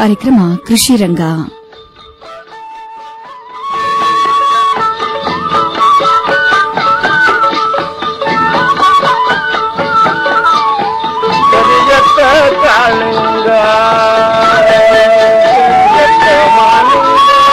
ಕಾರ್ಯಕ್ರಮ ಕೃಷಿ ರಂಗ ಕರಿಯತ್ತ ಕಾಳಿಂಗ ಕರಿಯತ್ತ ಮಾಲಿಂಗ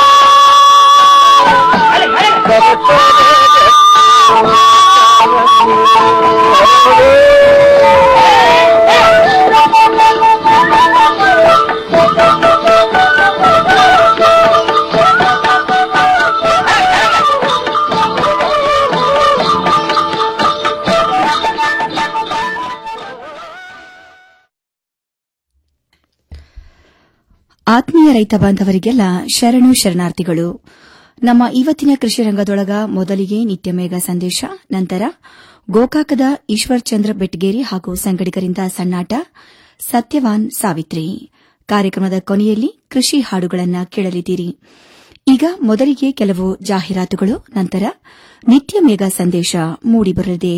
ಆತ್ಮೀಯ ರೈತ ಬಾಂಧವರಿಗೆಲ್ಲ ಶರಣು ಶರಣಾರ್ಥಿಗಳು ನಮ್ಮ ಇವತ್ತಿನ ಕೃಷಿ ರಂಗದೊಳಗ ಮೊದಲಿಗೆ ನಿತ್ಯ ಮೇಘ ಸಂದೇಶ ನಂತರ ಗೋಕಾಕದ ಈಶ್ವರ್ ಚಂದ್ರ ಬೆಟ್ಗೇರಿ ಹಾಗೂ ಸಂಗಡಿಗರಿಂದ ಸಣ್ಣಾಟ ಸತ್ಯವಾನ್ ಸಾವಿತ್ರಿ ಕಾರ್ಯಕ್ರಮದ ಕೊನೆಯಲ್ಲಿ ಕೃಷಿ ಹಾಡುಗಳನ್ನು ಕೇಳಲಿದ್ದೀರಿ ಈಗ ಮೊದಲಿಗೆ ಕೆಲವು ಜಾಹೀರಾತುಗಳು ನಂತರ ನಿತ್ಯ ಮೇಘ ಸಂದೇಶ ಮೂಡಿಬರಲಿದೆ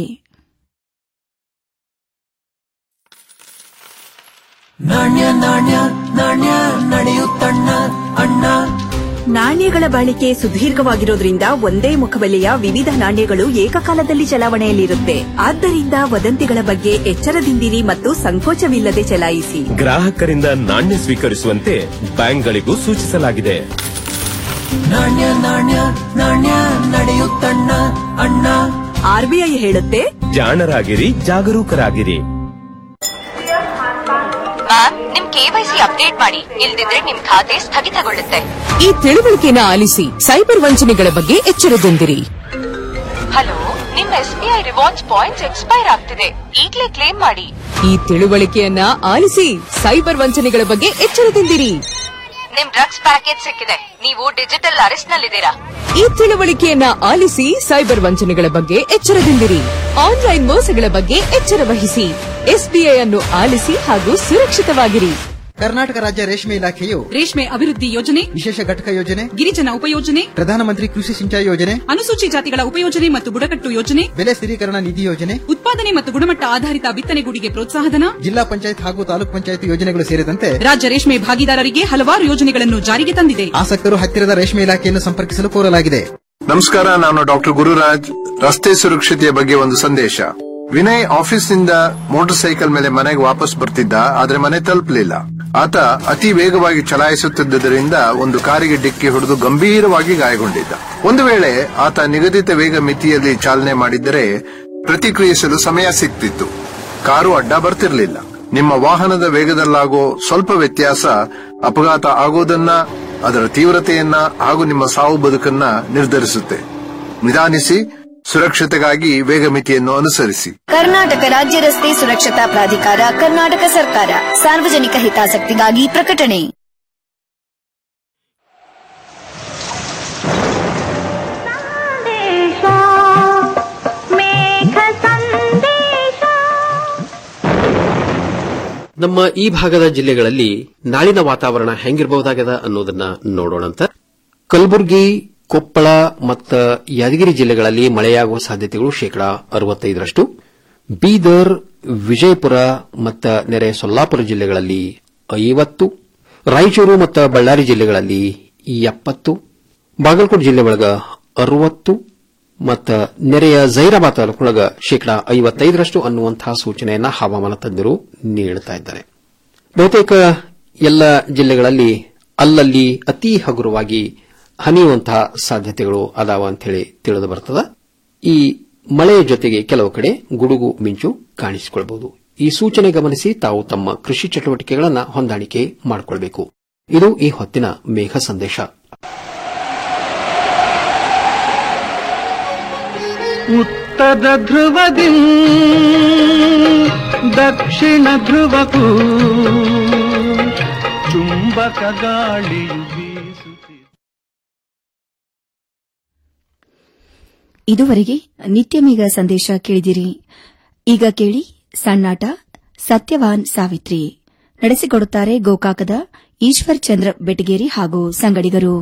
ನಾಣ್ಯ ನಾಣ್ಯ ನಾಣ್ಯ ನಡೆಯುತ್ತಣ್ಣ ಅಣ್ಣ ನಾಣ್ಯಗಳ ಬಾಳಿಕೆ ಸುದೀರ್ಘವಾಗಿರೋದ್ರಿಂದ ಒಂದೇ ಮುಖಬೆಲೆಯ ವಿವಿಧ ನಾಣ್ಯಗಳು ಏಕಕಾಲದಲ್ಲಿ ಚಲಾವಣೆಯಲ್ಲಿರುತ್ತೆ ಆದ್ದರಿಂದ ವದಂತಿಗಳ ಬಗ್ಗೆ ಎಚ್ಚರದಿಂದಿರಿ ಮತ್ತು ಸಂಕೋಚವಿಲ್ಲದೆ ಚಲಾಯಿಸಿ ಗ್ರಾಹಕರಿಂದ ನಾಣ್ಯ ಸ್ವೀಕರಿಸುವಂತೆ ಬ್ಯಾಂಕ್ಗಳಿಗೂ ಸೂಚಿಸಲಾಗಿದೆ ನಾಣ್ಯ ನಾಣ್ಯ ನಾಣ್ಯ ನಡೆಯುತ್ತಣ್ಣ ಅಣ್ಣ ಆರ್ಬಿಐ ಹೇಳುತ್ತೆ ಜಾಣರಾಗಿರಿ ಜಾಗರೂಕರಾಗಿರಿ ಮ್ಯಾಮ್ ನಿಮ್ ಕೆವೈಸಿ ಅಪ್ಡೇಟ್ ಮಾಡಿ ಇಲ್ದಿದ್ರೆ ನಿಮ್ ಖಾತೆ ಸ್ಥಗಿತಗೊಳ್ಳುತ್ತೆ ಈ ತಿಳುವಳಿಕೆನ ಆಲಿಸಿ ಸೈಬರ್ ವಂಚನೆಗಳ ಬಗ್ಗೆ ಎಚ್ಚರದಿಂದಿರಿ ಹಲೋ ನಿಮ್ S B I rewards points expire ಆಗ್ತಿದೆ ಈಗ್ಲೇ ಕ್ಲೇಮ್ ಮಾಡಿ ಈ ತಿಳುವಳಿಕೆಯನ್ನ ಆಲಿಸಿ ಸೈಬರ್ ವಂಚನೆಗಳ ಬಗ್ಗೆ ಎಚ್ಚರದಿಂದಿರಿ ನಿಮ್ ಡ್ರಗ್ಸ್ ಪ್ಯಾಕೇಜ್ ಸಿಕ್ಕಿದೆ ನೀವು ಡಿಜಿಟಲ್ ಅರೆಸ್ಟ್ ನಲ್ಲಿದ್ದೀರಾ ಈ ತಿಳುವಳಿಕೆಯನ್ನ ಆಲಿಸಿ ಸೈಬರ್ ವಂಚನೆಗಳ ಬಗ್ಗೆ ಎಚ್ಚರದಿಂದಿರಿ ಆನ್ಲೈನ್ ಮೋಸಗಳ ಬಗ್ಗೆ ಎಚ್ಚರ ವಹಿಸಿ ಎಸ್ಬಿಐ ಅನ್ನು ಆಲಿಸಿ ಹಾಗೂ ಸುರಕ್ಷಿತವಾಗಿರಿ ಕರ್ನಾಟಕ ರಾಜ್ಯ ರೇಷ್ಮೆ ಇಲಾಖೆಯು ರೇಷ್ಮೆ ಅಭಿವೃದ್ಧಿ ಯೋಜನೆ ವಿಶೇಷ ಘಟಕ ಯೋಜನೆ ಗಿರಿಜನ ಉಪಯೋಜನೆ ಪ್ರಧಾನಮಂತ್ರಿ ಕೃಷಿ ಸಿಂಚಾಯಿ ಯೋಜನೆ ಅನುಸೂಚಿ ಜಾತಿಗಳ ಉಪಯೋಜನೆ ಮತ್ತು ಬುಡಕಟ್ಟು ಯೋಜನೆ ಬೆಲೆ ಸ್ಥಿರೀಕರಣ ನಿಧಿ ಯೋಜನೆ ಉತ್ಪಾದನೆ ಮತ್ತು ಗುಣಮಟ್ಟ ಆಧಾರಿತ ಬಿತ್ತನೆಗೂಡಿಗೆ ಪ್ರೋತ್ಸಾಹಧನ ಜಿಲ್ಲಾ ಪಂಚಾಯತ್ ಹಾಗೂ ತಾಲೂಕ್ ಪಂಚಾಯತ್ ಯೋಜನೆಗಳು ಸೇರಿದಂತೆ ರಾಜ್ಯ ರೇಷ್ಮೆ ಭಾಗಿದಾರರಿಗೆ ಹಲವಾರು ಯೋಜನೆಗಳನ್ನು ಜಾರಿಗೆ ತಂದಿದೆ ಆಸಕ್ತರು ಹತ್ತಿರದ ರೇಷ್ಮೆ ಇಲಾಖೆಯನ್ನು ಸಂಪರ್ಕಿಸಲು ಕೋರಲಾಗಿದೆ ನಮಸ್ಕಾರ ನಾನು ಡಾಕ್ಟರ್ ಗುರುರಾಜ್ ರಸ್ತೆ ಸುರಕ್ಷತೆಯ ಬಗ್ಗೆ ಒಂದು ಸಂದೇಶ ವಿನಯ್ ಆಫೀಸ್ನಿಂದ ಮೋಟಾರ್ ಸೈಕಲ್ ಮೇಲೆ ಮನೆಗೆ ವಾಪಸ್ ಬರ್ತಿದ್ದ ಆದ್ರೆ ಮನೆ ತಲುಪಲಿಲ್ಲ ಆತ ಅತಿ ವೇಗವಾಗಿ ಚಲಾಯಿಸುತ್ತಿದ್ದರಿಂದ ಒಂದು ಕಾರಿಗೆ ಡಿಕ್ಕಿ ಹೊಡೆದು ಗಂಭೀರವಾಗಿ ಗಾಯಗೊಂಡಿದ್ದ ಒಂದು ವೇಳೆ ಆತ ನಿಗದಿತ ವೇಗ ಮಿತಿಯಲ್ಲಿ ಚಾಲನೆ ಮಾಡಿದ್ದರೆ ಪ್ರತಿಕ್ರಿಯಿಸಲು ಸಮಯ ಸಿಗ್ತಿತ್ತು ಕಾರು ಅಡ್ಡ ಬರ್ತಿರ್ಲಿಲ್ಲ ನಿಮ್ಮ ವಾಹನದ ವೇಗದಲ್ಲಾಗೋ ಸ್ವಲ್ಪ ವ್ಯತ್ಯಾಸ ಅಪಘಾತ ಆಗೋದನ್ನ ಅದರ ತೀವ್ರತೆಯನ್ನ ಹಾಗೂ ನಿಮ್ಮ ಸಾವು ಬದುಕನ್ನ ನಿರ್ಧರಿಸುತ್ತೆ ನಿಧಾನಿಸಿ ಸುರಕ್ಷತೆಗಾಗಿ ವೇಗ ಮಿತಿಯನ್ನು ಅನುಸರಿಸಿ ಕರ್ನಾಟಕ ರಾಜ್ಯ ರಸ್ತೆ ಸುರಕ್ಷತಾ ಪ್ರಾಧಿಕಾರ ಕರ್ನಾಟಕ ಸರ್ಕಾರ ಸಾರ್ವಜನಿಕ ಹಿತಾಸಕ್ತಿಗಾಗಿ ಪ್ರಕಟಣೆ ನಮ್ಮ ಈ ಭಾಗದ ಜಿಲ್ಲೆಗಳಲ್ಲಿ ನಾಳಿನ ವಾತಾವರಣ ಹೆಂಗಿರಬಹುದಾಗದ ಅನ್ನೋದನ್ನ ನೋಡೋಣಂತ ಕಲಬುರಗಿ ಕೊಪ್ಪಳ ಮತ್ತು ಯಾದಗಿರಿ ಜಿಲ್ಲೆಗಳಲ್ಲಿ ಮಳೆಯಾಗುವ ಸಾಧ್ಯತೆಗಳು ಶೇಕಡಾ ಅರವತ್ತೈದರಷ್ಟು ಬೀದರ್ ವಿಜಯಪುರ ಮತ್ತು ನೆರೆ ಸೊಲ್ಲಾಪುರ ಜಿಲ್ಲೆಗಳಲ್ಲಿ ಐವತ್ತು ರಾಯಚೂರು ಮತ್ತು ಬಳ್ಳಾರಿ ಜಿಲ್ಲೆಗಳಲ್ಲಿ ಎಪ್ಪತ್ತು ಬಾಗಲಕೋಟೆ ಜಿಲ್ಲೆ ಒಳಗ ಅರವತ್ತು ಮತ್ತು ನೆರೆಯ ಜೈರಾಬಾದ್ ತಾಲೂಕೊಳಗ ಶೇಕಡಾ ಐವತ್ತೈದರಷ್ಟು ಅನ್ನುವಂತಹ ಸೂಚನೆಯನ್ನ ಹವಾಮಾನ ತಜ್ಞರು ನೀಡುತ್ತಾ ಇದ್ದಾರೆ ಬಹುತೇಕ ಎಲ್ಲ ಜಿಲ್ಲೆಗಳಲ್ಲಿ ಅಲ್ಲಲ್ಲಿ ಅತಿ ಹಗುರವಾಗಿ ಹನಿಯುವಂತಹ ಸಾಧ್ಯತೆಗಳು ಅದಾವ ಅಂತ ಹೇಳಿ ತಿಳಿದು ಬರ್ತದ ಈ ಮಳೆಯ ಜೊತೆಗೆ ಕೆಲವು ಕಡೆ ಗುಡುಗು ಮಿಂಚು ಕಾಣಿಸಿಕೊಳ್ಳಬಹುದು ಈ ಸೂಚನೆ ಗಮನಿಸಿ ತಾವು ತಮ್ಮ ಕೃಷಿ ಚಟುವಟಿಕೆಗಳನ್ನು ಹೊಂದಾಣಿಕೆ ಮಾಡಿಕೊಳ್ಳಬೇಕು ಇದು ಈ ಹೊತ್ತಿನ ಮೇಘ ಸಂದೇಶ ಉತ್ತರ ಧ್ರುವದಿ ದಕ್ಷಿಣ ಧ್ರುವಕ್ಕೂ ಚುಂಬಕ ಗಾಳಿಯು ಬೀಸುತ್ತಿದೆ ಇದುವರೆಗೆ ನಿತ್ಯ ಮೇಘ ಸಂದೇಶ ಕೇಳಿದಿರಿ ಈಗ ಕೇಳಿ ಸಣ್ಣಾಟ ಸತ್ಯವಾನ್ ಸಾವಿತ್ರಿ ನಡೆಸಿಕೊಡುತ್ತಾರೆ ಗೋಕಾಕದ ಈಶ್ವರ್ ಚಂದ್ರ ಬೆಟಗೇರಿ ಹಾಗೂ ಸಂಗಡಿಗರು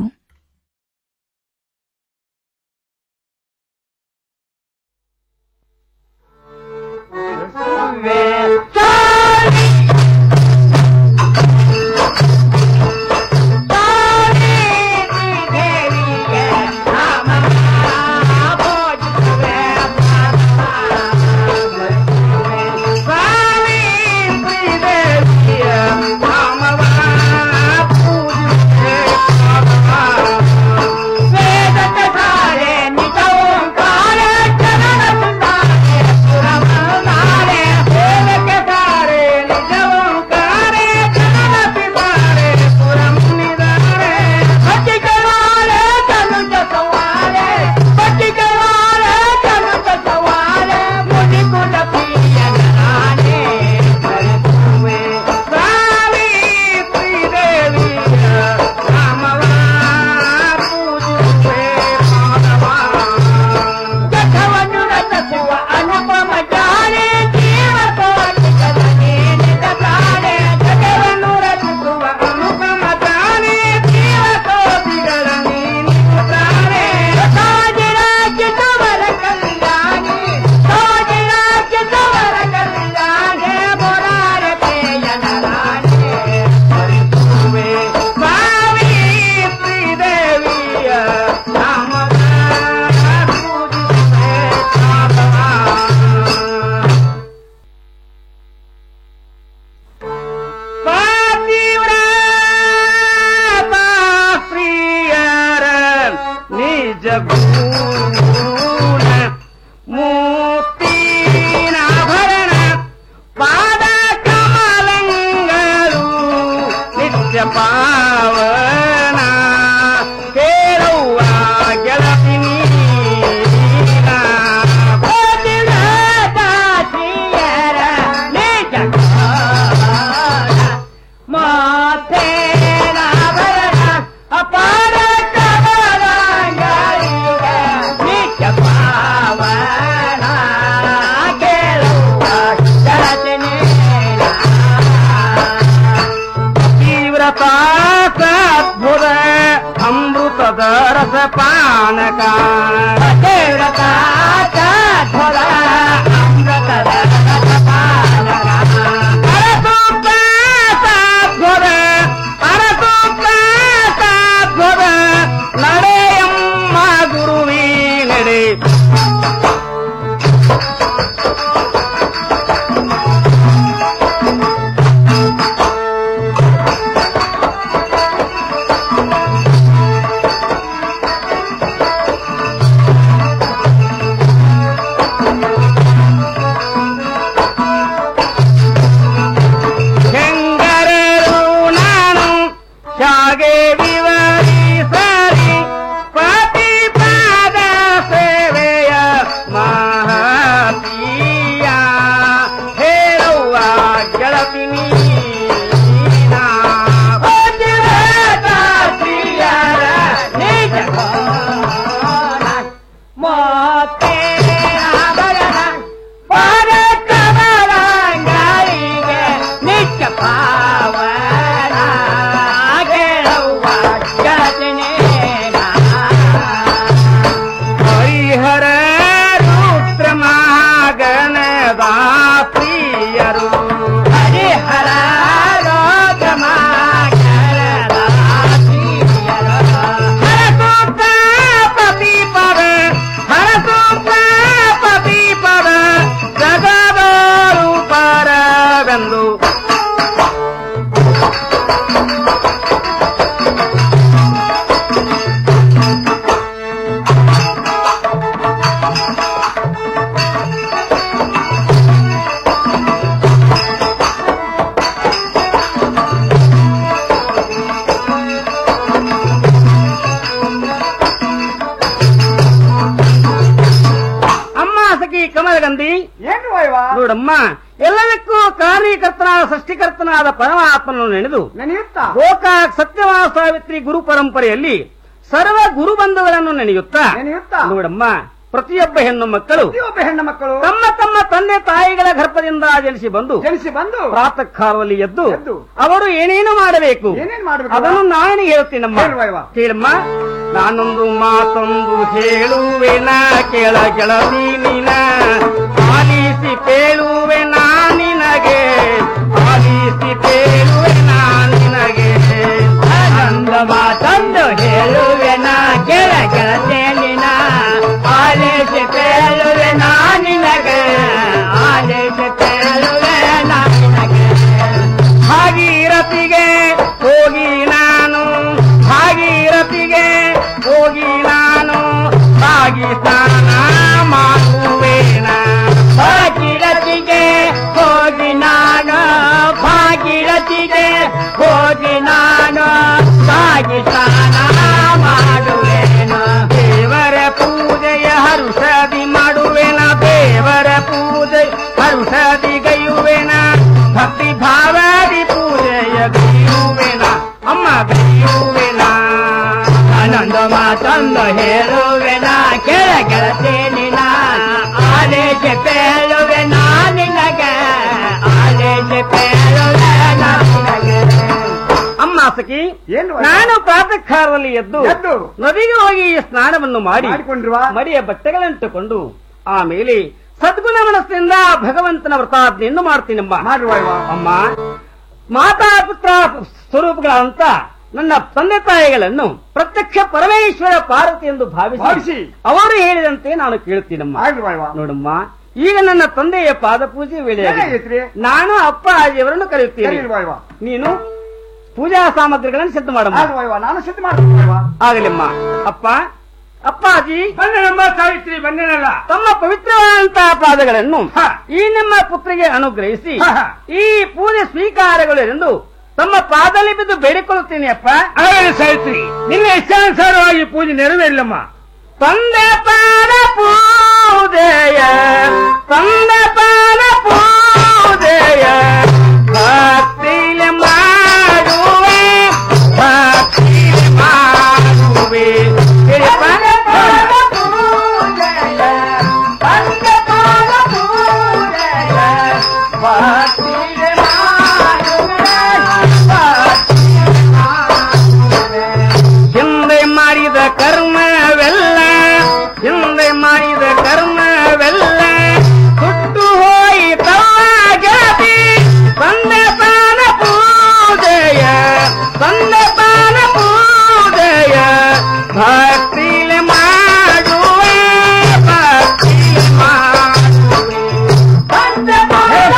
ಜಗೂನ ಮೂರ್ತಿನಾಭರಣ ಪಾದ ಕಮಲಂಗರು ನಿತ್ಯ ಪಾವನ ಕೇಳುವ ಗೆಳತಿನಿ ಅಪಾರ ನಿತ್ಯ ಪಾವನ ಕೇಳುವ ಗೆಳತಿನಿ ತೀವ್ರತಾ ಸದ್ಭುತ ಅಮೃತದ ರಸ ಪಾನಕ ತೀವ್ರತಾ ಸದ್ಭುತ ಅಮೃತದ ರಸ ಪಾನಕ ಅರಸೂತ ಸದ್ಭುತ ಅರಸೂತ ಸದ್ಭುತ ನಡೆಯಮ್ಮ ಗುರುವೀ ನಡೆ ಹೆಂಗರರು ನಾನು ಶಾಗೆ ವಿವರಿಸರಿ ಪ್ರತಿಪಾದ ಸೇವೆಯ ಮಹತೀಯ ಹೇಳುವ ಗೆಳತಿನಿ ಮತ್ತೆ ನಿತ್ಯ ಪಾವನ ಗೆಳುವ ಹರಿಹರ ರುದ್ರ ಮಗನದ ಪ್ರಿಯರು ಹರಿಹರ ರುದ್ರ ಮಗನದ ಪ್ರಿಯರು ಹರಸೂತ ಪತಿ ಪದ ಹರಸೂತ ಪತಿ ಪದ ಜಗದೋರು ಪರವೆಂದು ಅಮ್ಮ ಸಖಿ ಕಮಲಗಂಧಿ ಏನು ನೋಡಮ್ಮ ಎಲ್ಲದಕ್ಕೂ ಕಾರಣೀಕರ್ತನಾದ ಸೃಷ್ಟಿಕರ್ತನಾದ ಪರಮಾತ್ಮನನ್ನು ನೆನೆದು ನೆನೆಯುತ್ತಾ ಗೋಕಾಕ್ ಸತ್ಯವಾದ ಸಾವಿತ್ರಿ ಗುರು ಪರಂಪರೆಯಲ್ಲಿ ಸರ್ವ ಗುರು ಬಂಧುಗಳನ್ನು ನೆನೆಯುತ್ತಾ ನೆನೆಯುತ್ತಾ ನೋಡಮ್ಮ ಪ್ರತಿಯೊಬ್ಬ ಹೆಣ್ಣು ಮಕ್ಕಳು ಪ್ರತಿಯೊಬ್ಬ ಹೆಣ್ಣು ಮಕ್ಕಳು ತಮ್ಮ ತಮ್ಮ ತಂದೆ ತಾಯಿಗಳ ಗರ್ಭದಿಂದ ಜನಿಸಿ ಬಂದು ಜನಿಸಿ ಬಂದು ಪ್ರಾತಃ ಕಾಲದಲ್ಲಿ ಎದ್ದು ಅವರು ಏನೇನು ಮಾಡಬೇಕು ಏನೇನು ಮಾಡಬೇಕು ಅದನ್ನು ನಾನು ಹೇಳ್ತೀನಮ್ಮ ಕೇಳಮ್ಮ ನಾನೊಂದು ಮಾತೊಂದು ಹೇಳುವೆನ ಕೇಳ ಗೆಳತಿ ನೀನ ಆಲಿಸಿ ಪೇಳುವೆ ನಾ ನಿನಗೆ ಆಲಿಸಿ ಪೇಳುವೆ ನಾ ನಿನಗೆ ಆನಂದ ಮಾತೊಂದು ಹೇಳುವೆ ನಾ ಕೇಳ ಗೆಳತಿ ನೀನ ಆಲಿಸಿ ಪೇಳುವೆ ನಾ ನಿನಗೆ ಆಲಿಸಿ ಪೇಳುವೆ ನಾ ನಿನಗೆ ಭಾಗೀರಥಿಗೆ ಹೋಗಿ ನಾನು ಭಾಗೀರಥಿಗೆ ಹೋಗಿ ನಾನು ಭಾಗಿ ಸ್ನಾನ ಮಾಡುವೇನ ಭಾಗೀರಥಿಗೆ ಹೋಗಿ ನಾನು ಭಾಗೀರಥಿಗೆ ಹೋಗಿ ನಾನು ಭಾಗಿ ಸ್ನಾನ ಮಾಡುವೇನು ದೇವರ ಪೂಜೆಯ ಹರುಷದಿ ಮಾಡುವೆನ ದೇವರ ಪೂಜೆ ಹರುಷದಿ ಗೈಯುವೆನ ಭಕ್ತಿ ಭಾವದಿ ಪೂಜೆಯ ಗೈಯುವೆನ ಅಮ್ಮ ಗೈಯುವೆನ ಆನಂದ ಮಾತಂದ ಹೇಳುವೆನ ಕೆಳ ಗೆಳತೇನಿನ ಆದೇಶ ಪೇಳುವೆನ ನಿನಗೆ ಆದೇಶ ಪೇಳುವೆನ ನಿನಗೆ ಅಮ್ಮ ಸಖಿ ನಾನು ಪ್ರಾತಃ ಕಾಲದಲ್ಲಿ ಎದ್ದು ನದಿಗೆ ಹೋಗಿ ಸ್ನಾನವನ್ನು ಮಾಡಿ ಮಡಿಯ ಬಟ್ಟೆಗಳನ್ನಿಟ್ಟುಕೊಂಡು ಆಮೇಲೆ ಸದ್ಗುಣ ಮನಸ್ಸಿನಿಂದ ಭಗವಂತನ ವ್ರತಾಜ್ಞೆಯನ್ನು ಮಾಡ್ತೀನಮ್ಮ ಅಮ್ಮ ಮಾತಾ ಪುತ್ರ ಸ್ವರೂಪಗಳಂತ ನನ್ನ ತಂದೆ ತಾಯಿಗಳನ್ನು ಪ್ರತ್ಯಕ್ಷ ಪರಮೇಶ್ವರ ಪಾರ್ವತಿ ಎಂದು ಭಾವಿಸಿ ಅವರು ಹೇಳಿದಂತೆ ನಾನು ಕೇಳುತ್ತೀನಮ್ಮ ನೋಡಮ್ಮ ಈಗ ನನ್ನ ತಂದೆಯ ಪಾದ ಪೂಜೆ ವೇಳೆ ನಾನು ಅಪ್ಪ ಅಜ್ಜಿಯವರನ್ನು ಕರೆಯುತ್ತೇನೆ ನೀನು ಪೂಜಾ ಸಾಮಗ್ರಿಗಳನ್ನು ಸಿದ್ಧ ಮಾಡಮ್ಮ ನಾನು ಸಿದ್ಧ ಮಾಡ್ತೀನಿ ಆಗಲಿಮ್ಮ ಅಪ್ಪ ಅಪ್ಪಾಜಿ ಬನ್ನೇನಮ್ಮ ಸಾವಿತ್ರಿ ಬನ್ನೇನಲ್ಲ ತಮ್ಮ ಪವಿತ್ರವಾದಂತಹ ಪಾದಗಳನ್ನು ಈ ನಮ್ಮ ಪುತ್ರಿಗೆ ಅನುಗ್ರಹಿಸಿ ಈ ಪೂಜೆ ಸ್ವೀಕಾರಗಳೆಂದು ತಮ್ಮ ಪಾದಲ್ಲಿ ಬಿದ್ದು ಬೇಡಿಕೊಳ್ಳುತ್ತೀನಿ ಅಪ್ಪ ಸಾವಿತ್ರಿ ನಿನ್ನ ಇಷ್ಟಾನುಸಾರವಾಗಿ ಪೂಜೆ ನೆರವೇರಿಲ್ಲಮ್ಮ ತಂದೆ ಪಾದ ಪೂಜೆಯ ತಂದೆ ಪಾದ ಪೂಜೆಯ ಭಕ್ತಿಲೆ ಮಾಡುವೆ ಭಕ್ತಿಲೆ ಮಾಡುವೆ ಹೇಳಿಯಪ್ಪ? ಹಿಂದೆ ಮಾಡಿದ ಕರ್ಮವೆಲ್ಲ ಹಿಂದೆ ಮಾಡಿದ ಕರ್ಮವೆಲ್ಲ ಸುಟ್ಟು ಹೋಯಿತಲ್ಲ ಗೆಳತಿ ತಂದೆ ಪಾನ ಪೂಜೆಯ ತಂದೆ ಪಾನ ಪೂಜೆಯ ಭಕ್ತಿಲೆ ಮಾಡುವೆ ಭಕ್ತಿಲೆ ಮಾಡುವೆ ತಂದೆ ಪಾನ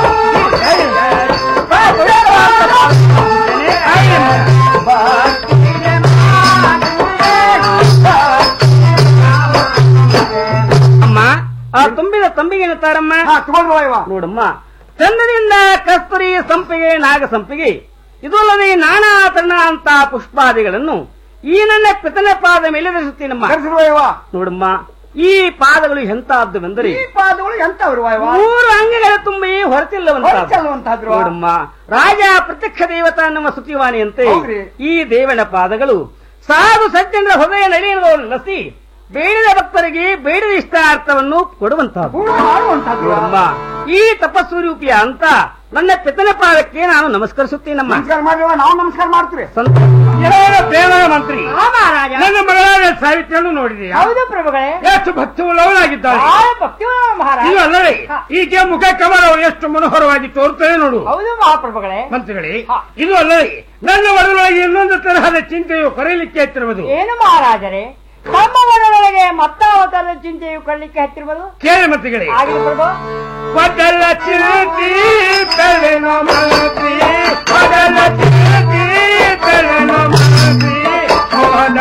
ಅಮ್ಮ ಆ ತುಂಬಿದ ತಂಬಿಗೆ ಏನಂತಾರಮ್ಮ ನೋಡಮ್ಮ ಚಂದನಿಂದ ಕಸ್ತೂರಿ ಸಂಪಿಗೆ ನಾಗ ಸಂಪಿಗೆ ಇದು ಅಲ್ಲದೆ ನಾನಾ ತರಣ ಅಂತ ಪುಷ್ಪಾದಿಗಳನ್ನು ಈ ನನ್ನ ಪಿತನ ಪಾದ ಮೇಲೆ ಧರಿಸುತ್ತೀನಮ್ಮ ನೋಡಮ್ಮ ಈ ಪಾದಗಳು ಎಂತಹದ್ದುವೆಂದರೆ ಈ ಪಾದಗಳು ಎಂತವರು ಮೂರು ಅಂಗಗಳ ತುಂಬಿ ಹೊರತಿಲ್ಲವಂತ ಹೊರತಿಲ್ಲವಂತಹದ್ರು. ನೋಡಮ್ಮ ರಾಜ ಪ್ರತ್ಯಕ್ಷ ದೇವತಾ ನಮ್ಮ ಸ್ತುತಿವಾಣಿಯಂತೆ ಹೌದ್ರಿ. ಈ ದೇವನ ಪಾದಗಳು ಸಾಧು ಸಜ್ಜನರ ಹೃದಯ ನಡೆಯುವುದನ್ನು ಲಸಿ ಬೇಡಿದ ಭಕ್ತರಿಗೆ ಬೇಡಿದ ಇಷ್ಟಾರ್ಥವನ್ನು ಕೊಡುವಂತಹ ನೋಡಮ್ಮ ಈ ತಪಸ್ವರೂಪಿಯ ಅಂತ ನನ್ನ ಪಿತನ ಪಾದಕ್ಕೆ ನಾನು ನಮಸ್ಕರಿಸುತ್ತೇನಮ್ಮ ನಮಸ್ಕಾರ ಮಾಡಿವ ನಾವು ನಮಸ್ಕಾರ ಮಾಡ್ತೀವಿ ಪ್ರೇಮದ ಮಂತ್ರಿ ನನ್ನ ಮಗಳಾದ ಸಾವಿತ್ರಿಯನ್ನು ನೋಡಿದೆಯಾ ಹೌದು ಪ್ರಭುಗಳೇ ಎಷ್ಟು ಭಕ್ತಿಯುಳ್ಳವಳಾಗಿದ್ದಾಳೆ ಬಹಳ ಭಕ್ತಿಯುಳ್ಳ ಮಹಾರಾಜ ಇದು ಅಲ್ಲವೇ ಈಕೆ ಮುಖ ಕಮಲವು ಎಷ್ಟು ಮನೋಹರವಾಗಿ ತೋರುತ್ತದೆ ನೋಡು ಹೌದು ಮಹಾಪ್ರಭುಗಳೇ ಮಂತ್ರಿಗಳೇ ಇದು ಅಲ್ಲವೇ ನನ್ನ ಒಳಗೊಳಗೆ ಇನ್ನೊಂದು ತರಹದ ಚಿಂತೆಯು ಕೊರೆಯಲಿಕ್ಕೆ ಹತ್ತಿರುವುದು ಏನು ಮಹಾರಾಜರೇ ತಮ್ಮ ಮನದೊಳಗೆ ಮತ್ತಾವತಾರದ ಚಿಂತೆಯು ಕಳ್ಳಿಕ್ಕೆ ಹತ್ತಿರುವುದು ಕೇಳಿ ಮಂತ್ರಿಗಳೇ ಆಗಲಿ ಪ್ರಭು ಮೊದಲ ಚಿಂತಿ ತಲೆನೋ ಮಂತ್ರಿ ಮೊದಲ ಚಿಂತಿ ತಲೆನೋ ಮಂತ್ರಿ ಮೋಹನ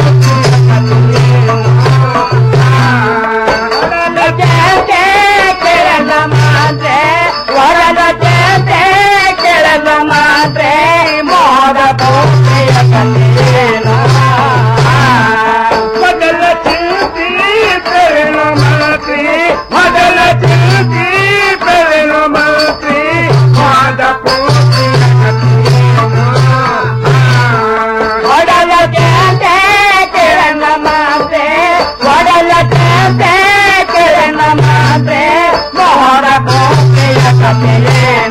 ಮೊದಲ ಚಿಂತಿ ತಲೆನೋ ಮಂತ್ರಿ ಮೊದಲ ಚಿಂತಿ ತಲೆನೋ ಮಂತ್ರಿ ಮೋಹನ ಒಡಲ ಜಯಂತೆ ಕಿರಣ ಮಾತೆ ಒಡಲ ಜಯಂತೆ ಕಿರಣ ಮಾತೆ ಮೋಹರ ಭಕ್ತಿಯ ಕಥೆಯೇನ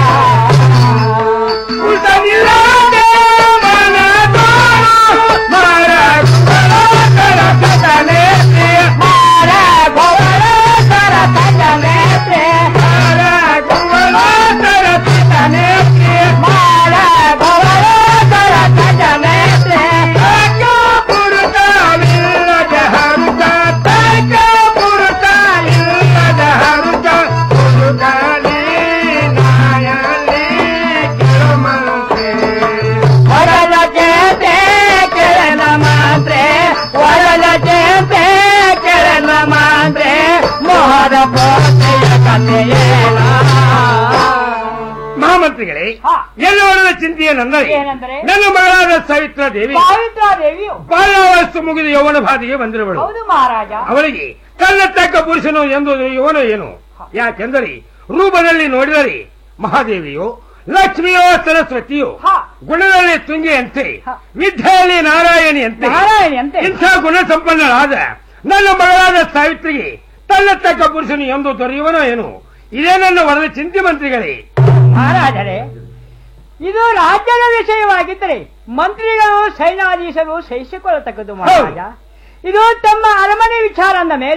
ಒಡಲ ಜಯಂತೆ ಕಿರಣ ಮಾತ್ರೆ ಒಡಲ ಜಯಂತೆ ಕಿರಣ ಮಾತ್ರೆ ಮೋಹರ ಭಕ್ತಿಯ ಕಥೆಯೇನ ಮಹಾಮಂತ್ರಿಗಳೇ ಎಲ್ಲ ಒಳದ ಚಿಂತೆಯೇನೆಂದರೆ ಏನೆಂದರೆ? ನನ್ನ ಮಗಳಾದ ಸಾವಿತ್ರ ದೇವಿ ಸಾವಿತ್ರಾ ದೇವಿಯು ಬಾಲ್ಯಾವಸ್ತು ಮುಗಿದು ಯೌವನ ಬಾಧೆಗೆ ಬಂದಿರುವಳು ಹೌದು ಮಹಾರಾಜ ಅವಳಿಗೆ ತನ್ನ ತಕ್ಕ ಪುರುಷನು ಎಂದು ಇವನು ಏನು ಯಾಕೆಂದರೆ ರೂಪದಲ್ಲಿ ನೋಡಿದರೆ ಮಹಾದೇವಿಯೋ ಲಕ್ಷ್ಮಿಯೋ ಸರಸ್ವತಿಯೋ ಗುಣದಲ್ಲಿ ತುಂಗೆಯಂತೆ ವಿದ್ಯೆಯಲ್ಲಿ ನಾರಾಯಣಿಯಂತೆ ನಾರಾಯಣಿಯಂತೆ. ಇಂಥ ಗುಣ ಸಂಪನ್ನಳಾದ ನನ್ನ ಮಗಳಾದ ಸಾವಿತ್ರಿಗೆ ತನ್ನ ತಕ್ಕ ಪುರುಷನು ಎಂದು ದೊರೆಯುವನೋ ಏನು ಇದೇ ನನ್ನ ವರದ ಚಿಂತೆ ಮಂತ್ರಿಗಳೇ ಮಹಾರಾಜರೇ ಇದು ರಾಜ್ಯದ ವಿಷಯವಾಗಿದ್ದರೆ ಮಂತ್ರಿಗಳು ಸೈನ್ಯಾಧೀಶರು ಸಹಿಸಿಕೊಳ್ಳತಕ್ಕದ್ದು ಮಹಾರಾಜ ಇದು ತಮ್ಮ ಅರಮನೆ ವಿಚಾರ ಅಂದ ಮೇಲೆ